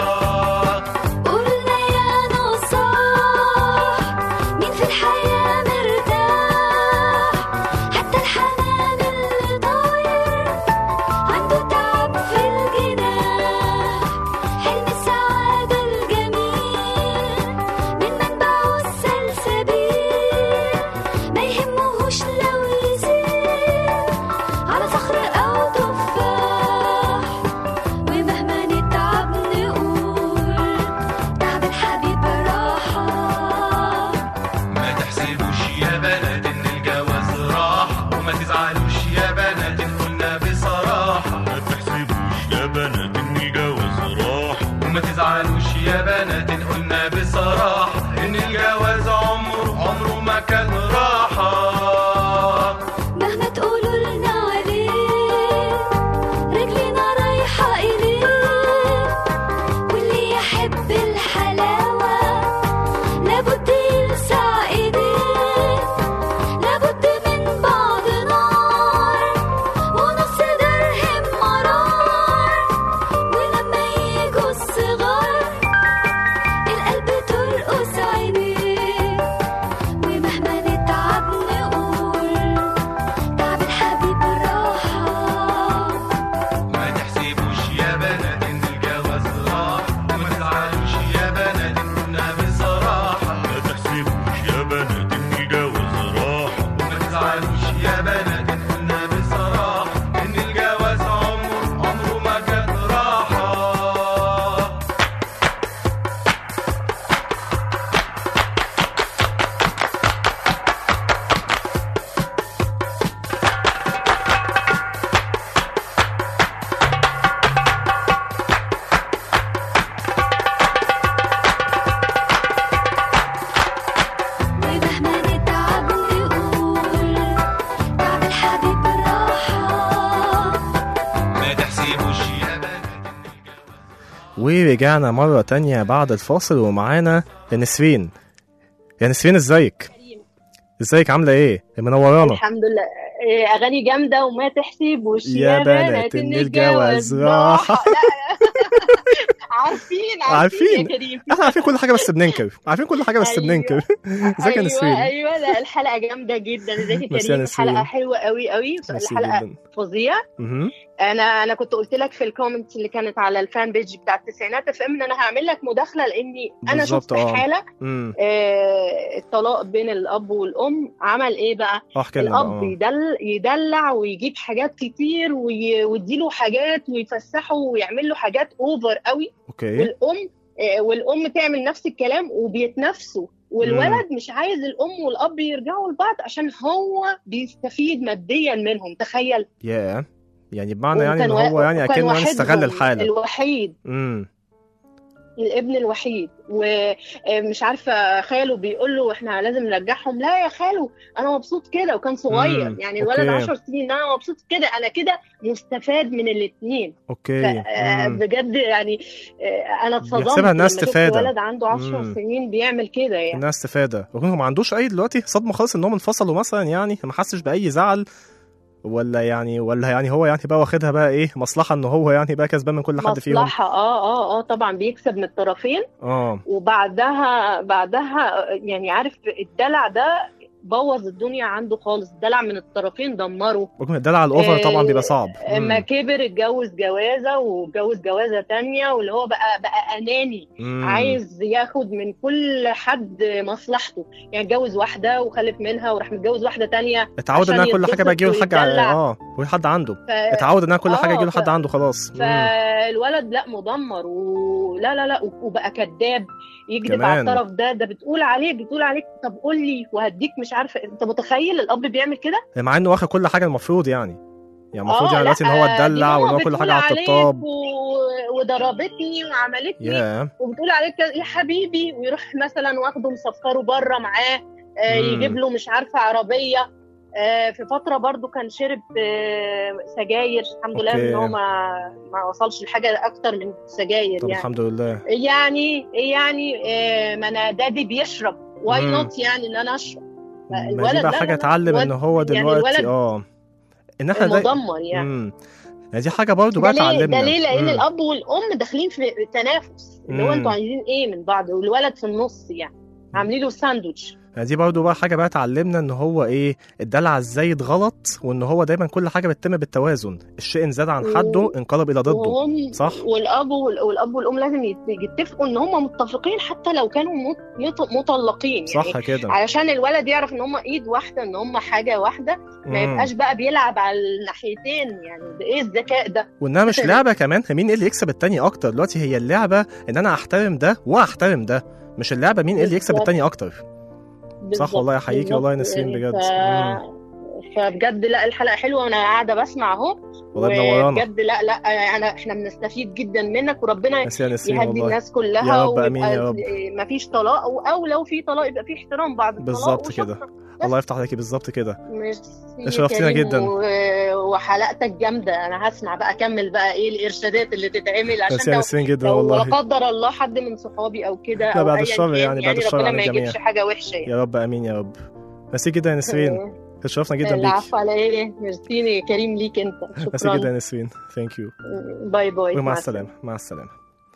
قولنا يا نصاح مين في الحياة مرتاح حتى الحمام اللي طاير عنده تعب في الجناح حلم السعادة الجميل من منبعه السلسبيل ما يهمهوش لو يسير على صخر أو تفاح ومهما نتعب نقول تعب الحبيب راحة ما تحسبوش يا بنات ان الجواز راح وما تزعلوش يا بنات ان قلنا بصراحة ما تحسبوش يا بنات ان الجواز راح وما تزعلوش يا بنات ان قلنا بصراحة ان الجواز عمره عمره ما كان راحة مهما تقولوا لنا عليه رجلينا رايحة إليه واللي يحب الحلاوة لابد يلسع إيديه لابد من بعض نار ونص درهم مرار ولما يجوا الصغار القلب ترقص عينيه ومهما نتعب نقول تعب الحبيب راحة ما تحسبوش يا بنات ان الجواز راح وما تزعلوش يا بنات ان قلنا بصراحة ما تحسبوش يا بنات ان الجواز راح وما تزعلوش يا بنات ان قلنا بصراحة ان الجواز عمره عمره ما كان راحة ومهما نتعب نقول تعب الحبيب راحة ما تحسبوش يا بنات ورجعنا مرة تانية بعد الفاصل ومعانا يا نسرين يا نسرين ازيك؟ ازيك عاملة ايه؟ منورانا الحمد لله إيه، اغاني جامده وما تحسبوش يا بنات إن الجواز راحة. لا. عارفين عارفين عارفين. يا كريم احنا عارفين كل حاجة بس بننكر عارفين كل حاجة بس أيوة. بننكر ازيك يا ايوه نسرين؟ ايوه لا الحلقه جامده جدا ازيك يا ميرسي يا كريم نسرين. الحلقه حلوه قوي قوي ميرسي الحلقه جدا فظيعه مهم. انا انا كنت قلت لك في الكومنتس اللي كانت على الفان بيج بتاع التسعينات اف ام ان انا هعمل لك مداخله لاني انا بالظبط، شفت آه. حاله امم آه، الطلاق بين الاب والام عمل ايه بقى احكي لنا الاب بقى. يدل يدلع ويجيب حاجات كتير وي- ويديله حاجات ويفسحه ويعمل له حاجات اوفر قوي اوكي والام آه، والام تعمل نفس الكلام وبيتنافسوا والولد مش عايز الام والاب يرجعوا لبعض عشان هو بيستفيد ماديا منهم تخيل يا يعني بمعنى يعني ان وكان هو وا- يعني وكان اكنه يعني وحيدهم، استغل الحاله الوحيد امم الابن الوحيد ومش عارفه خاله بيقول له احنا لازم نرجعهم لا يا خالو انا مبسوط كده وكان صغير مم، يعني الولد أوكي. 10 سنين انا مبسوط كده انا كده مستفاد من الاثنين اوكي مم. بجد يعني آه، انا اتصدمت بيحسبها إنها لما شفت استفادة. ولد عنده 10 مم. سنين بيعمل كده يعني انها استفاده وهو ما عندوش اي دلوقتي صدمه خالص انهم انفصلوا مثلا يعني ما حسش باي زعل ولا يعني ولا يعني هو يعني بقى واخدها بقى ايه مصلحه ان هو يعني بقى كسبان من كل حد فيهم مصلحه اه اه اه طبعا بيكسب من الطرفين اه وبعدها بعدها يعني عارف الدلع ده بوظ الدنيا عنده خالص الدلع من الطرفين دمره رغم الدلع الاوفر طبعا بيبقى صعب اما مم. كبر اتجوز جوازه واتجوز جوازه تانية واللي هو بقى بقى اناني مم. عايز ياخد من كل حد مصلحته يعني اتجوز واحده وخلف منها وراح متجوز واحده تانية اتعود انها عشان كل حاجه بقى تجيله يتبسط لحد ويتدلع. اه ولحد عنده ف... اتعود انها كل حاجه آه، يجيله ف- لحد عنده خلاص مم. فالولد لا مدمر ولا لا لا وبقى كذاب يكذب كمان. على الطرف ده ده بتقول عليه بتقول عليك طب قول لي وهديك مش عارفه انت متخيل الاب بيعمل كده مع انه واخد كل حاجه المفروض يعني يعني المفروض آه، يعني دلوقتي ان هو لا، دي اتدلع ماما وان هو كل بتقول حاجه على عليك الطبطاب و... وضربتني وعملتني يا وبتقول عليك كده، يا حبيبي ويروح مثلا واخده مسفره بره معاه آه، مم. يجيب له مش عارفه عربيه آه، في فتره برضو كان شرب آه، سجاير الحمد لله أوكي. ان هو ما ما وصلش لحاجه اكتر من سجاير طب يعني الحمد لله يعني يعني آه، ما انا دادي بيشرب واي مم. نوت يعني ان انا اشرب ما دي الولد بقى لا، حاجه لا، لا، اتعلم الولد- ان هو يعني دلوقتي الولد اه ان احنا ده مدمر يعني مم. يعني دي حاجه برضه ده بقى ليه اتعلمنا ده ليه لان مم. الاب والام داخلين في تنافس اللي هو مم. انتوا عايزين ايه من بعض والولد في النص يعني عاملين له ساندوتش يعني دي برضه بقى حاجه بقى اتعلمنا ان هو ايه الدلع الزايد غلط وان هو دايما كل حاجه بتتم بالتوازن الشيء ان زاد عن حده انقلب الى ضده وهم صح والاب وال- والاب والام لازم يت- يتفقوا ان هم متفقين حتى لو كانوا مط- مط- مطلقين يعني صح كده علشان الولد يعرف ان هم ايد واحده ان هم حاجه واحده ما مم. يبقاش بقى بيلعب على الناحيتين يعني ده ايه الذكاء ده وانها مش لعبه كمان مين اللي يكسب التاني اكتر دلوقتي هي اللعبه ان انا احترم ده واحترم ده مش اللعبه مين اللي يكسب بالظبط. التاني اكتر بالظبط، والله يحييكي والله يا بالظبط. نسرين بجد. ف... مم. فبجد لا الحلقه حلوه وانا قاعده بسمع اهو والله منورانا بجد لا لا انا احنا بنستفيد جدا منك وربنا بس يا نسرين يهدي والله الناس كلها يا رب، آمين يا رب. ما فيش طلاق او أو لو في طلاق يبقى في احترام بعد الطلاق بالظبط وشكراً. كده الله يفتح عليكي بالظبط كده ميرسي شرفتينا كريم جدا. و... وحلقتك جامده انا هسمع بقى اكمل بقى ايه الارشادات اللي تتعمل بس عشان يا لو نسرين جدا لو لا والله قدر الله حد من صحابي او كده لا، او بعد أياً الشر كان يعني، بعد الشر ربنا عن ما الجميع. يجيبش حاجه وحشه يعني يا رب امين يا رب ميرسي جدا يا نسرين اتشرفنا جدا بيكي العفو على ايه ميرسي كريم ليك انت ميرسي شكرا جدا يا نسرين ثانك يو باي باي ومع السلامه مع السلامه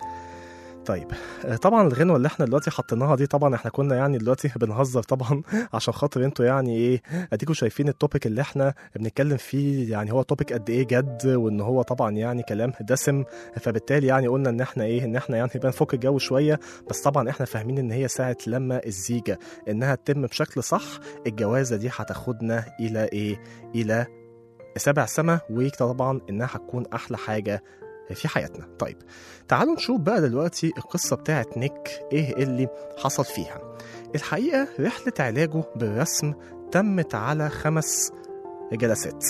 طيب آه، طبعا الغنوه اللي احنا دلوقتي حطيناها دي طبعا احنا كنا يعني دلوقتي بنهزر طبعا عشان خاطر انتوا يعني ايه اديكوا شايفين التوبيك اللي احنا بنتكلم فيه يعني هو توبيك قد ايه جد وان هو طبعا يعني كلام دسم فبالتالي يعني قلنا ان احنا ايه ان احنا يعني بنفك الجو شويه بس طبعا احنا فاهمين ان هي ساعه لما الزيجه انها تتم بشكل صح الجوازه دي هتاخدنا الى ايه الى سبع سما وطبعا انها هتكون احلى حاجه في حياتنا طيب تعالوا نشوف بقى دلوقتي القصة بتاعت نيك ايه اللي حصل فيها الحقيقة رحلة علاجه بالرسم تمت على خمس جلسات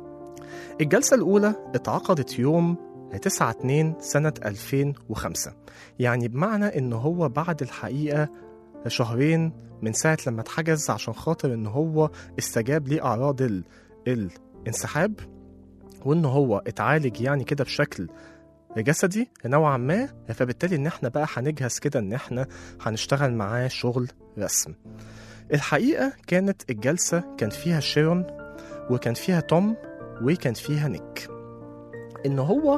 الجلسة الأولى اتعقدت يوم 9 2 سنة 2005 يعني بمعنى إن هو بعد الحقيقة شهرين من ساعة لما اتحجز عشان خاطر إن هو استجاب لأعراض ال... الانسحاب وإن هو اتعالج يعني كده بشكل جسدي نوعا ما فبالتالي ان احنا بقى هنجهز كده ان احنا هنشتغل معاه شغل رسم الحقيقة كانت الجلسة كان فيها شيرون وكان فيها توم وكان فيها نيك ان هو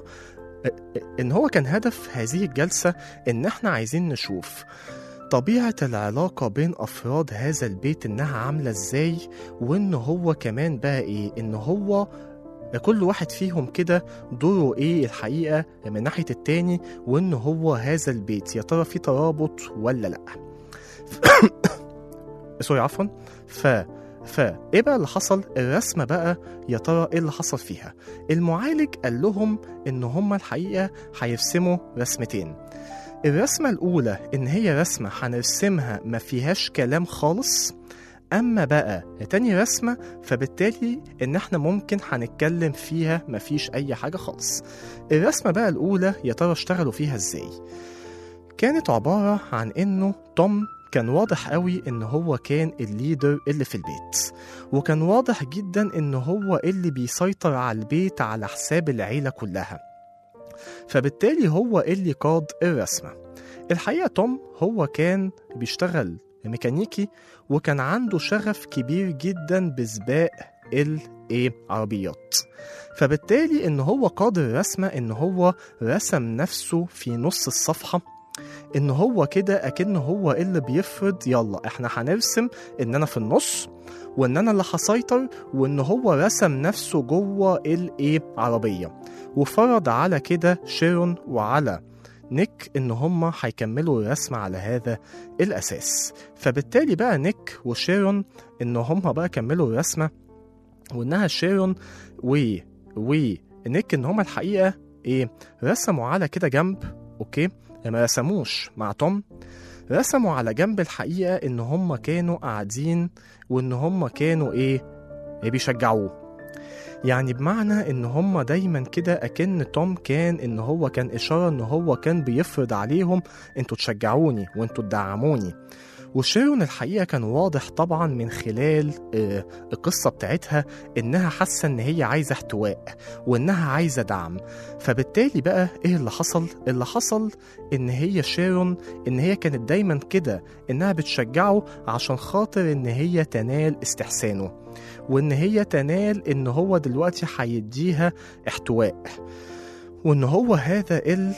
ان هو كان هدف هذه الجلسة ان احنا عايزين نشوف طبيعة العلاقة بين أفراد هذا البيت إنها عاملة إزاي وإن هو كمان بقى إيه إن هو كل واحد فيهم كده دوره ايه الحقيقة من ناحية التاني وان هو هذا البيت يا ترى في ترابط ولا لا سوري عفوا ف فايه بقى اللي حصل الرسمه بقى يا ترى ايه اللي حصل فيها المعالج قال لهم ان هما الحقيقه هيرسموا رسمتين الرسمه الاولى ان هي رسمه هنرسمها ما فيهاش كلام خالص اما بقى تاني رسمه فبالتالي ان احنا ممكن هنتكلم فيها مفيش اي حاجه خالص الرسمه بقى الاولى يا ترى اشتغلوا فيها ازاي كانت عباره عن انه توم كان واضح قوي ان هو كان الليدر اللي في البيت وكان واضح جدا ان هو اللي بيسيطر على البيت على حساب العيله كلها فبالتالي هو اللي قاد الرسمه الحقيقه توم هو كان بيشتغل ميكانيكي وكان عنده شغف كبير جدا بسباق الايه عربيات فبالتالي ان هو قاد الرسمه ان هو رسم نفسه في نص الصفحه ان هو كده اكن هو اللي بيفرض يلا احنا هنرسم ان انا في النص وان انا اللي هسيطر وان هو رسم نفسه جوه الايه عربيه وفرض على كده شيرون وعلى نيك ان هم هيكملوا الرسم على هذا الاساس فبالتالي بقى نيك وشيرون ان هم بقى كملوا الرسمه وانها شيرون و ونيك ان هم الحقيقه ايه رسموا على كده جنب اوكي ما رسموش مع توم رسموا على جنب الحقيقه ان هم كانوا قاعدين وان هم كانوا ايه بيشجعوه يعني بمعنى ان هم دايما كده اكن توم كان ان هو كان اشاره ان هو كان بيفرض عليهم انتوا تشجعوني وانتوا تدعموني وشيرون الحقيقه كان واضح طبعا من خلال آه، القصه بتاعتها انها حاسه ان هي عايزه احتواء وانها عايزه دعم فبالتالي بقى ايه اللي حصل اللي حصل ان هي شيرون ان هي كانت دايما كده انها بتشجعه عشان خاطر ان هي تنال استحسانه وان هي تنال ان هو دلوقتي هيديها احتواء وان هو هذا ال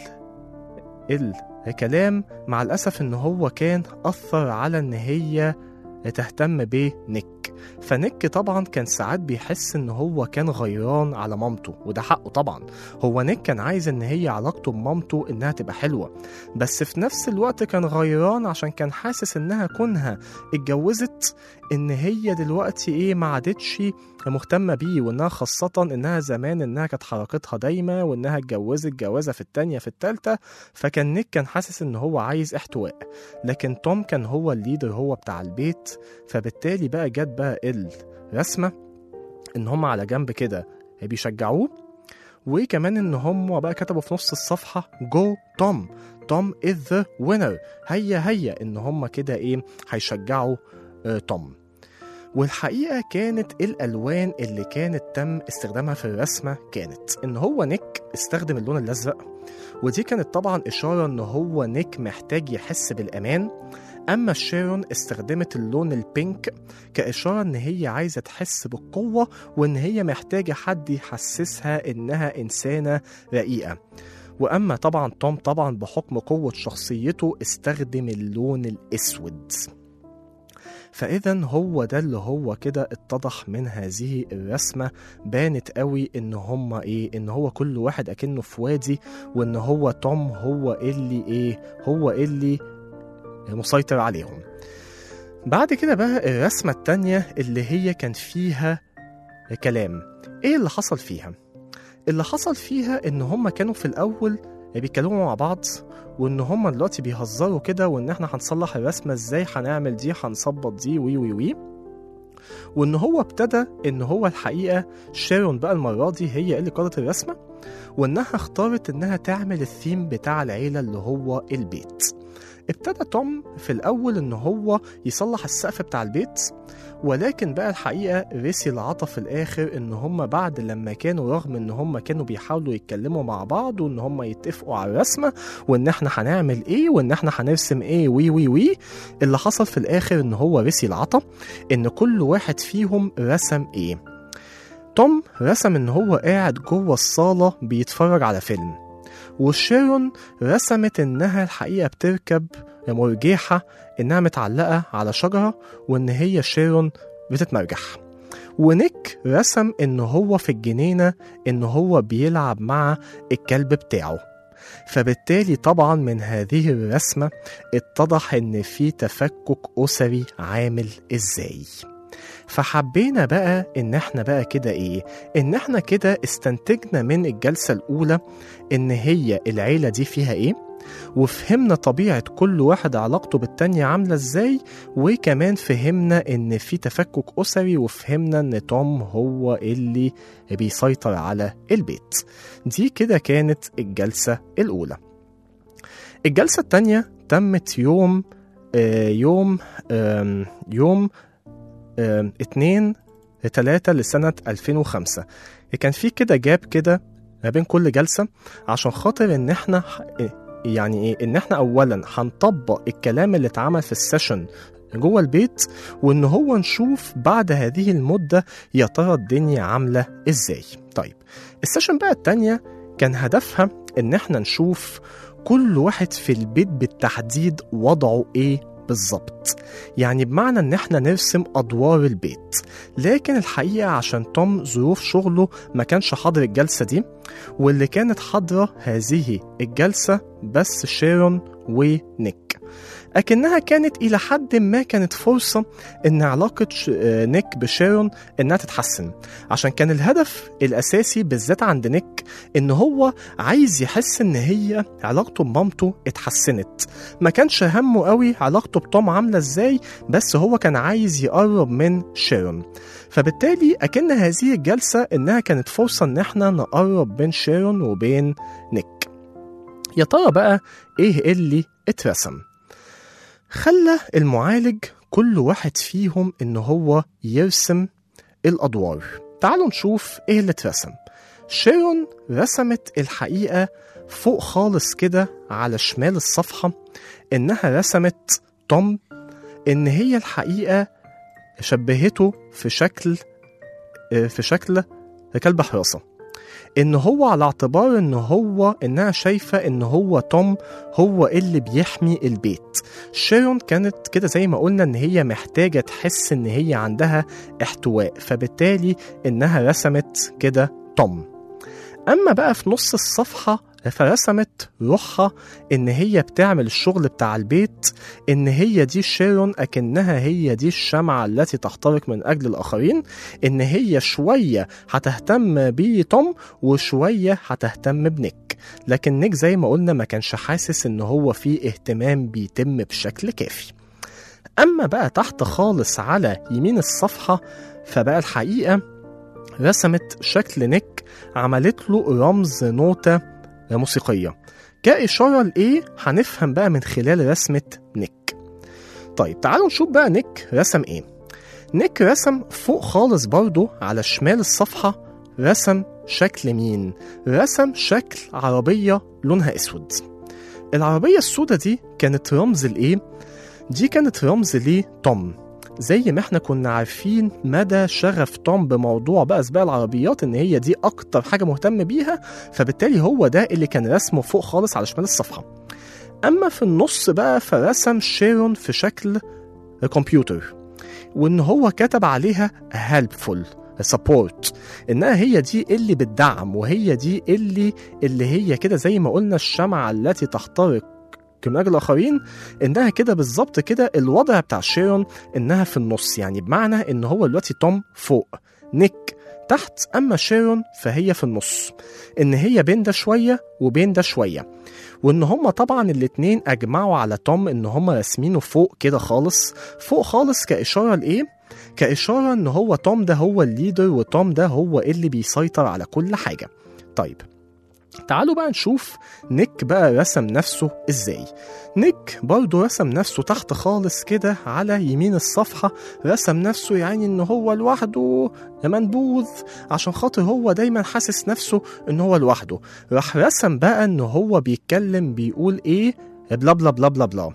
الكلام مع الاسف ان هو كان اثر على ان هي تهتم بنيك فنيك طبعا كان ساعات بيحس ان هو كان غيران على مامته وده حقه طبعا هو نيك كان عايز ان هي علاقته بمامته انها تبقى حلوه بس في نفس الوقت كان غيران عشان كان حاسس انها كونها اتجوزت ان هي دلوقتي ايه ما عادتش مهتمه بيه وانها خاصه انها زمان انها كانت حركتها دايمه وانها اتجوزت جوازه في التانيه في التالته فكان نيك كان حاسس ان هو عايز احتواء لكن توم كان هو الليدر هو بتاع البيت فبالتالي بقى جت بقى الرسمه ان هم على جنب كده بيشجعوه وكمان ان هم بقى كتبوا في نص الصفحه جو توم توم از ذا وينر هيا هيا ان هم كده ايه هيشجعوا آه، توم والحقيقه كانت الالوان اللي كانت تم استخدامها في الرسمه كانت ان هو نيك استخدم اللون الازرق ودي كانت طبعا اشاره ان هو نيك محتاج يحس بالامان اما شيرون استخدمت اللون البينك كاشاره ان هي عايزه تحس بالقوه وان هي محتاجه حد يحسسها انها انسانه رقيقه واما طبعا توم طبعا بحكم قوه شخصيته استخدم اللون الاسود فاذا هو ده اللي هو كده اتضح من هذه الرسمه بانت قوي ان هما ايه ان هو كل واحد اكنه في وادي وان هو توم هو اللي ايه هو اللي مسيطر عليهم بعد كده بقى الرسمه التانية اللي هي كان فيها كلام ايه اللي حصل فيها اللي حصل فيها ان هما كانوا في الاول بيتكلموا مع بعض وان هما دلوقتي بيهزروا كده وان احنا هنصلح الرسمه ازاي هنعمل دي هنظبط دي وي وي وي وان هو ابتدى ان هو الحقيقه شيرون بقى المره دي هي اللي قادت الرسمه وانها اختارت انها تعمل الثيم بتاع العيله اللي هو البيت ابتدى توم في الاول ان هو يصلح السقف بتاع البيت ولكن بقى الحقيقه ريسي العطا في الاخر ان هم بعد لما كانوا رغم ان هم كانوا بيحاولوا يتكلموا مع بعض وان هم يتفقوا على الرسمه وان احنا هنعمل ايه وان احنا هنرسم ايه وي وي وي اللي حصل في الاخر ان هو ريسي العطا ان كل واحد فيهم رسم ايه توم رسم ان هو قاعد جوه الصاله بيتفرج على فيلم وشيرون رسمت انها الحقيقه بتركب مرجيحه انها متعلقه على شجره وان هي شيرون بتتمرجح ونيك رسم إن هو في الجنينة إن هو بيلعب مع الكلب بتاعه فبالتالي طبعا من هذه الرسمة اتضح إن في تفكك أسري عامل إزاي فحبينا بقى إن احنا بقى كده إيه إن احنا كده استنتجنا من الجلسة الأولى إن هي العيلة دي فيها إيه وفهمنا طبيعة كل واحد علاقته بالتانية عاملة ازاي وكمان فهمنا ان في تفكك اسري وفهمنا ان توم هو اللي بيسيطر على البيت دي كده كانت الجلسة الاولى الجلسة التانية تمت يوم آه يوم آم يوم آم اتنين تلاتة لسنة 2005 كان في كده جاب كده ما بين كل جلسة عشان خاطر ان احنا يعني ايه ان احنا اولا هنطبق الكلام اللي اتعمل في السيشن جوه البيت وان هو نشوف بعد هذه المدة يا ترى الدنيا عاملة ازاي طيب السيشن بقى التانية كان هدفها ان احنا نشوف كل واحد في البيت بالتحديد وضعه ايه بالظبط يعني بمعنى ان احنا نرسم ادوار البيت لكن الحقيقه عشان توم ظروف شغله ما كانش حاضر الجلسه دي واللي كانت حاضره هذه الجلسه بس شيرون ونيك أكنها كانت إلى حد ما كانت فرصة إن علاقة ش- آه، نيك بشيرون إنها تتحسن عشان كان الهدف الأساسي بالذات عند نيك إن هو عايز يحس إن هي علاقته بمامته اتحسنت ما كانش همه قوي علاقته بتوم عاملة إزاي بس هو كان عايز يقرب من شيرون فبالتالي أكن هذه الجلسة إنها كانت فرصة إن إحنا نقرب بين شيرون وبين نيك يا ترى بقى إيه اللي اترسم خلى المعالج كل واحد فيهم إن هو يرسم الأدوار تعالوا نشوف إيه اللي اترسم شيرون رسمت الحقيقة فوق خالص كده على شمال الصفحة إنها رسمت توم إن هي الحقيقة شبهته في شكل في شكل كلب حراسة إن هو على اعتبار إن هو إنها شايفة إن هو توم هو اللي بيحمي البيت شيرون كانت كده زي ما قلنا إن هي محتاجة تحس إن هي عندها احتواء فبالتالي إنها رسمت كده توم أما بقى في نص الصفحة فرسمت روحها إن هي بتعمل الشغل بتاع البيت إن هي دي شيرون أكنها هي دي الشمعة التي تحترق من أجل الآخرين إن هي شوية هتهتم بتوم وشوية هتهتم بنيك لكن نيك زي ما قلنا ما كانش حاسس إن هو في اهتمام بيتم بشكل كافي أما بقى تحت خالص على يمين الصفحة فبقى الحقيقة رسمت شكل نيك عملت له رمز نوتة موسيقية كإشارة لإيه هنفهم بقى من خلال رسمة نيك طيب تعالوا نشوف بقى نيك رسم إيه نيك رسم فوق خالص برضو على شمال الصفحة رسم شكل مين؟ رسم شكل عربية لونها أسود العربية السوداء دي كانت رمز لإيه؟ دي كانت رمز لتوم زي ما احنا كنا عارفين مدى شغف توم بموضوع بقى سباق العربيات ان هي دي اكتر حاجه مهتم بيها فبالتالي هو ده اللي كان رسمه فوق خالص على شمال الصفحه اما في النص بقى فرسم شيرون في شكل كمبيوتر وان هو كتب عليها helpful سبورت انها هي دي اللي بتدعم وهي دي اللي اللي هي كده زي ما قلنا الشمعة التي تحترق من اجل الاخرين انها كده بالظبط كده الوضع بتاع شيرون انها في النص يعني بمعنى ان هو دلوقتي توم فوق نيك تحت اما شيرون فهي في النص ان هي بين ده شويه وبين ده شويه وان هما طبعا الاتنين اجمعوا على توم ان هما راسمينه فوق كده خالص فوق خالص كاشاره لايه كاشاره ان هو توم ده هو الليدر وتوم ده هو اللي بيسيطر على كل حاجه طيب تعالوا بقى نشوف نيك بقى رسم نفسه ازاي نيك برضه رسم نفسه تحت خالص كده على يمين الصفحة رسم نفسه يعني ان هو لوحده منبوذ عشان خاطر هو دايما حاسس نفسه ان هو لوحده راح رسم بقى ان هو بيتكلم بيقول ايه بلا بلا بلا بلا بلا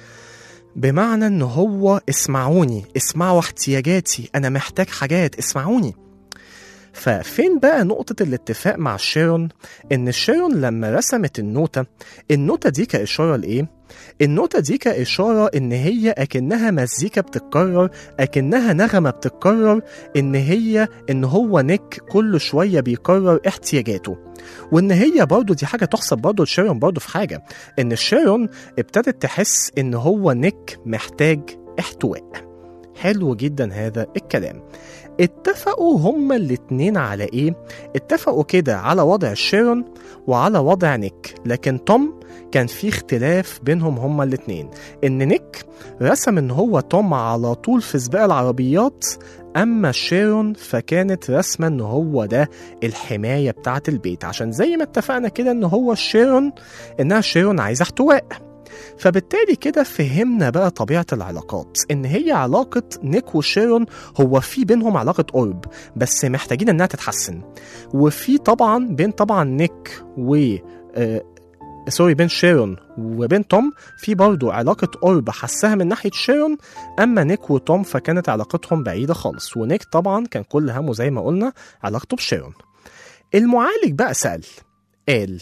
بمعنى ان هو اسمعوني اسمعوا احتياجاتي انا محتاج حاجات اسمعوني ففين بقى نقطة الاتفاق مع شيرون إن شيرون لما رسمت النوتة النوتة دي كإشارة لإيه؟ النوتة دي كإشارة إن هي أكنها مزيكا بتتكرر أكنها نغمة بتتكرر إن هي إن هو نيك كل شوية بيكرر احتياجاته وإن هي برضه دي حاجة تحسب برضه لشيرون برضه في حاجة إن شيرون ابتدت تحس إن هو نيك محتاج احتواء حلو جدا هذا الكلام اتفقوا هما الاتنين على ايه؟ اتفقوا كده على وضع شيرون وعلى وضع نيك لكن توم كان في اختلاف بينهم هما الاتنين ان نيك رسم ان هو توم على طول في سباق العربيات اما شيرون فكانت رسمه ان هو ده الحمايه بتاعه البيت عشان زي ما اتفقنا كده ان هو شيرون انها شيرون عايزه احتواء فبالتالي كده فهمنا بقى طبيعة العلاقات إن هي علاقة نيك وشيرون هو في بينهم علاقة قرب بس محتاجين إنها تتحسن وفي طبعا بين طبعا نيك و آه سوري بين شيرون وبين توم في برضه علاقة قرب حسها من ناحية شيرون أما نيك وتوم فكانت علاقتهم بعيدة خالص ونيك طبعا كان كل همه زي ما قلنا علاقته بشيرون المعالج بقى سأل قال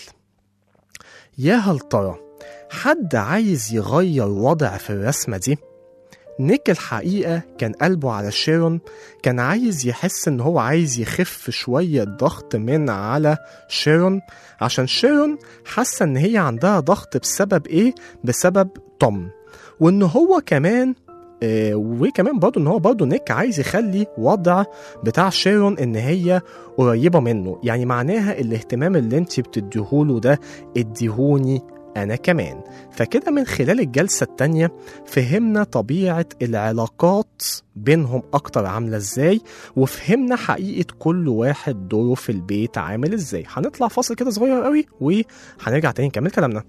يا هل ترى حد عايز يغير وضع في الرسمة دي؟ نيك الحقيقة كان قلبه على شيرون كان عايز يحس ان هو عايز يخف شوية ضغط من على شيرون عشان شيرون حاسة ان هي عندها ضغط بسبب ايه؟ بسبب توم وان هو كمان آه وكمان برضه ان هو برضه نيك عايز يخلي وضع بتاع شيرون ان هي قريبة منه يعني معناها الاهتمام اللي انت بتديهوله ده اديهوني أنا كمان فكده من خلال الجلسة التانية فهمنا طبيعة العلاقات بينهم أكتر عاملة إزاي وفهمنا حقيقة كل واحد دوره في البيت عامل إزاي هنطلع فاصل كده صغير قوي وهنرجع تاني نكمل كلامنا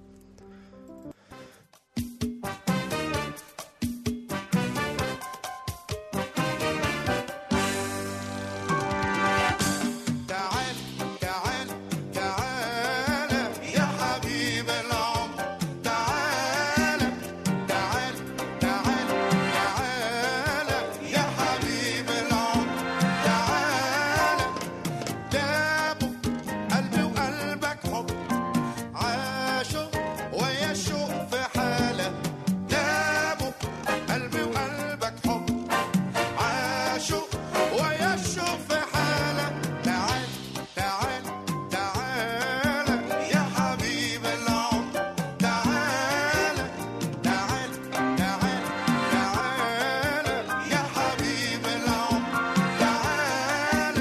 تعال تعال تعال يا حبيب العمر تعال تعال تعال تعال يا حبيب العمر تعال جابوا قلبي وقلبك حب عاشوا ويا الشوق في حالة جابوا قلبي وقلبك حب عاشوا ويا الشوق في حالة تعال تعال تعال يا حبيب العمر تعال تعال تعال تعال يا حبيب العمر تعال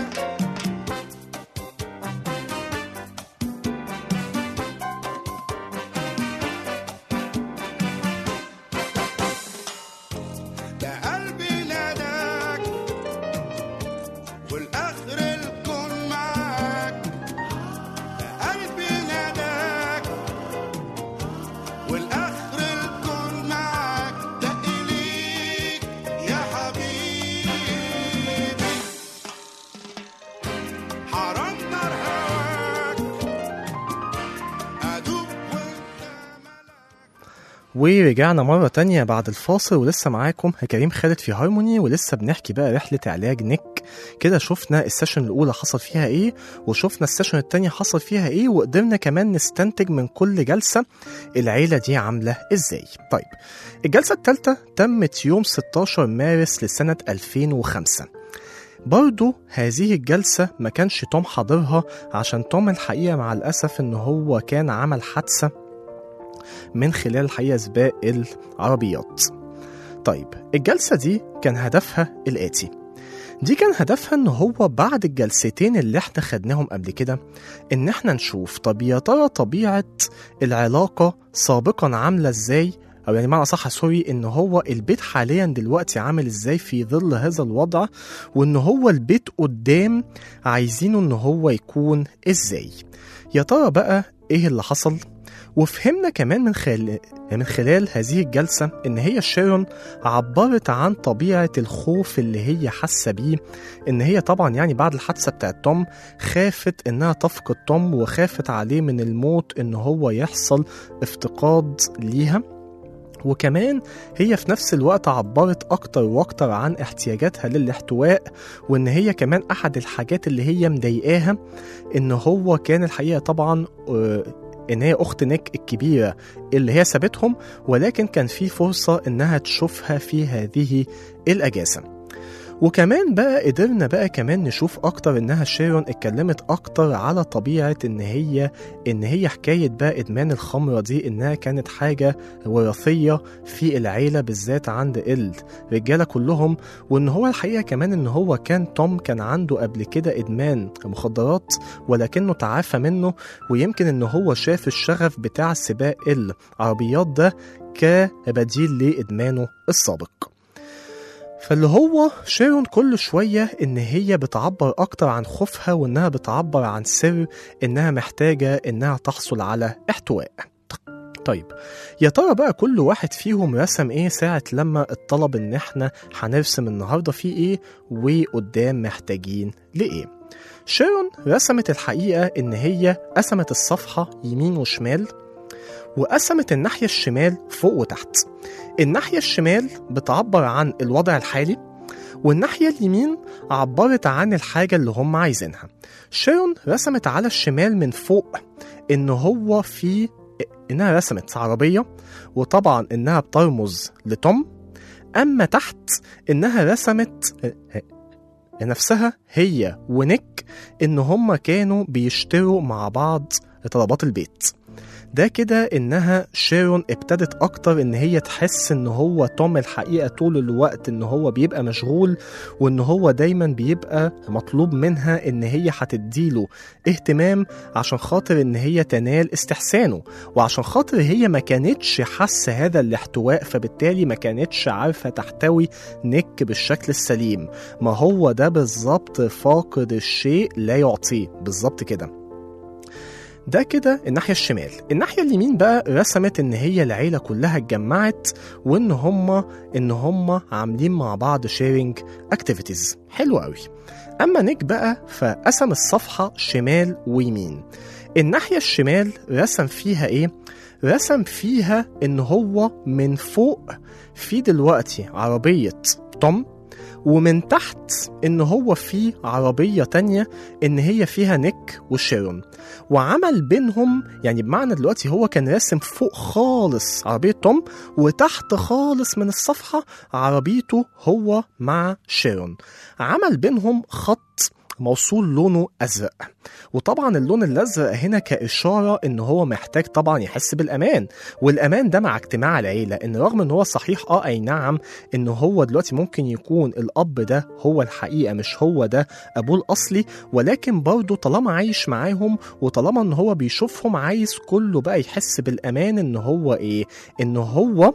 ده قلبي ناداك والاخر الكون معاك ده قلبي ناداك والاخر الكون معاك دق ليك يا حبيبي حرام نار هواك ادوب وانت ورجعنا مرة تانية بعد الفاصل ولسه معاكم كريم خالد في هارموني ولسه بنحكي بقى رحلة علاج نيك كده شفنا السيشن الأولى حصل فيها إيه وشفنا السيشن التانية حصل فيها إيه وقدرنا كمان نستنتج من كل جلسة العيلة دي عاملة إزاي طيب الجلسة التالتة تمت يوم 16 مارس لسنة 2005 برضو هذه الجلسة ما كانش توم حاضرها عشان توم الحقيقة مع الأسف إن هو كان عمل حادثة من خلال الحقيقة سباق العربيات طيب الجلسة دي كان هدفها الآتي دي كان هدفها ان هو بعد الجلستين اللي احنا خدناهم قبل كده ان احنا نشوف طب يا ترى طبيعة العلاقة سابقا عاملة ازاي او يعني معنى صح سوري ان هو البيت حاليا دلوقتي عامل ازاي في ظل هذا الوضع وان هو البيت قدام عايزينه ان هو يكون ازاي يا ترى بقى ايه اللي حصل وفهمنا كمان من خلال من خلال هذه الجلسة إن هي شيرون عبرت عن طبيعة الخوف اللي هي حاسة بيه إن هي طبعا يعني بعد الحادثة بتاعت توم خافت إنها تفقد توم وخافت عليه من الموت إن هو يحصل افتقاد ليها وكمان هي في نفس الوقت عبرت أكتر وأكتر عن احتياجاتها للاحتواء وإن هي كمان أحد الحاجات اللي هي مضايقاها إن هو كان الحقيقة طبعا آه، إن هي أخت نيك الكبيرة اللي هي سابتهم ولكن كان في فرصة إنها تشوفها في هذه الأجازة وكمان بقى قدرنا بقى كمان نشوف اكتر انها شيرون اتكلمت اكتر على طبيعه ان هي ان هي حكايه بقى ادمان الخمره دي انها كانت حاجه وراثيه في العيله بالذات عند الرجاله كلهم وان هو الحقيقه كمان ان هو كان توم كان عنده قبل كده ادمان مخدرات ولكنه تعافى منه ويمكن ان هو شاف الشغف بتاع سباق العربيات ده كبديل لادمانه السابق فاللي هو شيرون كل شوية إن هي بتعبر أكتر عن خوفها وإنها بتعبر عن سر إنها محتاجة إنها تحصل على احتواء طيب يا ترى بقى كل واحد فيهم رسم ايه ساعة لما اتطلب ان احنا هنرسم النهاردة فيه ايه وقدام محتاجين لايه شيرون رسمت الحقيقة ان هي قسمت الصفحة يمين وشمال وقسمت الناحية الشمال فوق وتحت الناحية الشمال بتعبر عن الوضع الحالي والناحية اليمين عبرت عن الحاجة اللي هم عايزينها شيرون رسمت على الشمال من فوق إن هو في إنها رسمت عربية وطبعا إنها بترمز لتوم أما تحت إنها رسمت نفسها هي ونيك إن هما كانوا بيشتروا مع بعض طلبات البيت ده كده انها شيرون ابتدت اكتر ان هي تحس ان هو توم الحقيقه طول الوقت ان هو بيبقى مشغول وان هو دايما بيبقى مطلوب منها ان هي هتديله اهتمام عشان خاطر ان هي تنال استحسانه وعشان خاطر هي ما كانتش حاسه هذا الاحتواء فبالتالي ما كانتش عارفه تحتوي نيك بالشكل السليم ما هو ده بالظبط فاقد الشيء لا يعطيه بالظبط كده ده كده الناحية الشمال الناحية اليمين بقى رسمت ان هي العيلة كلها اتجمعت وان هما ان هما عاملين مع بعض شيرنج اكتيفيتيز حلو قوي اما نيك بقى فقسم الصفحة شمال ويمين الناحية الشمال رسم فيها ايه رسم فيها ان هو من فوق في دلوقتي عربية توم ومن تحت ان هو في عربية تانية ان هي فيها نيك وشيرون وعمل بينهم يعني بمعنى دلوقتي هو كان راسم فوق خالص عربية توم وتحت خالص من الصفحة عربيته هو مع شيرون عمل بينهم خط موصول لونه أزرق وطبعا اللون الأزرق هنا كإشارة إن هو محتاج طبعا يحس بالأمان والأمان ده مع اجتماع العيلة إن رغم إن هو صحيح آه أي نعم إن هو دلوقتي ممكن يكون الأب ده هو الحقيقة مش هو ده أبوه الأصلي ولكن برضه طالما عايش معاهم وطالما إن هو بيشوفهم عايز كله بقى يحس بالأمان إن هو إيه إن هو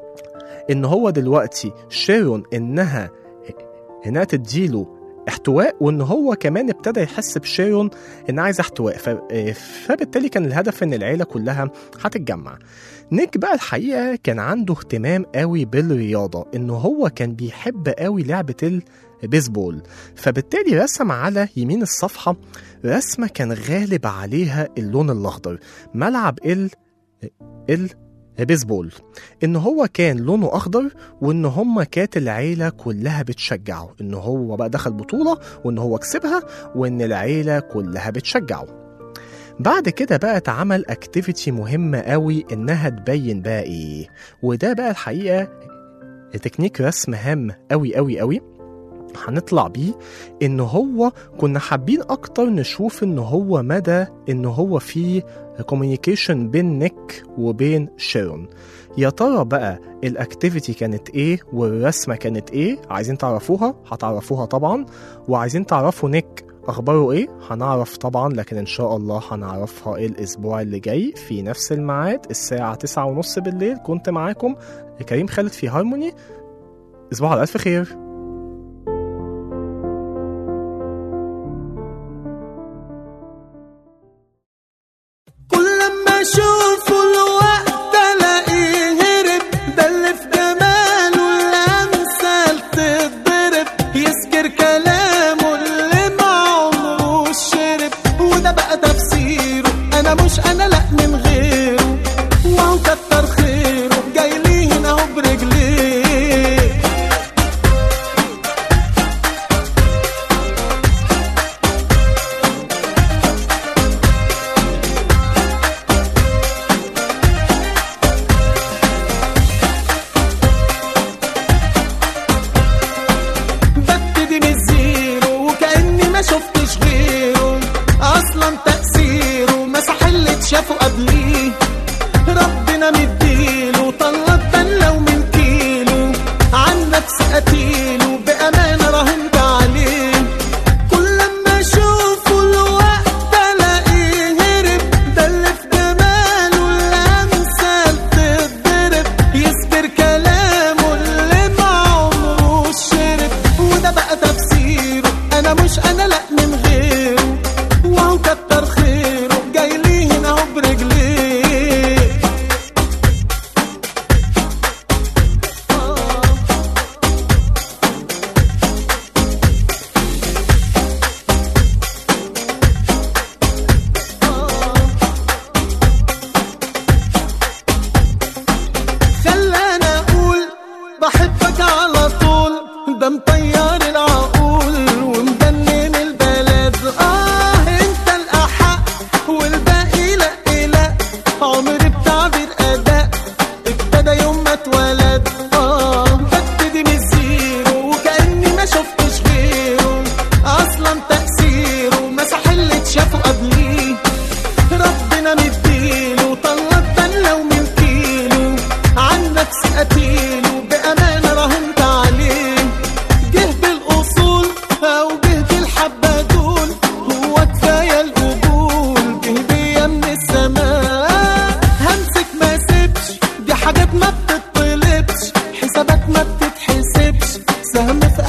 إن هو دلوقتي شيرون إنها انها تديله احتواء وان هو كمان ابتدى يحس بشيرون ان عايز احتواء ف... فبالتالي كان الهدف ان العيله كلها هتتجمع نيك بقى الحقيقه كان عنده اهتمام قوي بالرياضه ان هو كان بيحب قوي لعبه البيسبول فبالتالي رسم على يمين الصفحه رسمه كان غالب عليها اللون الاخضر ملعب ال ال بيسبول ان هو كان لونه اخضر وان هم كانت العيله كلها بتشجعه ان هو بقى دخل بطوله وان هو كسبها وان العيله كلها بتشجعه بعد كده بقى اتعمل اكتيفيتي مهمه قوي انها تبين بقى ايه وده بقى الحقيقه تكنيك رسم هام قوي قوي قوي هنطلع بيه ان هو كنا حابين اكتر نشوف ان هو مدى ان هو في كوميونيكيشن بين نيك وبين شيرون يا ترى بقى الاكتيفيتي كانت ايه والرسمه كانت ايه عايزين تعرفوها هتعرفوها طبعا وعايزين تعرفوا نيك اخباره ايه هنعرف طبعا لكن ان شاء الله هنعرفها الاسبوع اللي جاي في نفس الميعاد الساعه 9:30 بالليل كنت معاكم كريم خالد في هارموني اسبوع على الف خير كل لما اشوفه الوقت الاقيه هرب ده اللي في جماله الامثال تتضرب يسكر كلامه اللي ما عمره شرب وده بقى تفسيره انا مش انا لا من غيره وهو كتر خيره جاي ليه قتيله بأمانة راهنت عليه كل لما اشوفه الوقت الاقيه هرب ده اللي في جماله الامثال تتضرب يذكر كلامه اللي ما عمره شرب وده بقى تفسيره انا مش انا لا من غيره وهو كتر خيره جاي لي هنا اهو برجليه خلاني اقول بحبك على طول ده مطير العقول ومجنن البلد اه انت الاحق والباقي لا لا عمري بتعبير اداء ابتدى يوم ما اتولد اه ببتدي من الزيرو وكاني ما شفتش غيره اصلا تاثيره مسح اللي اتشافه قبليه ربنا مديله طلت بله ومن كيلو عن نفسي قتيله بأمانة راهنت عليه جه بالأصول أو جه بالحبة دول هو كفاية القبول جه بيا من السماء همسك ما سيبش دي حاجات ما بتطلبش حسابات ما بتتحسبش سهم في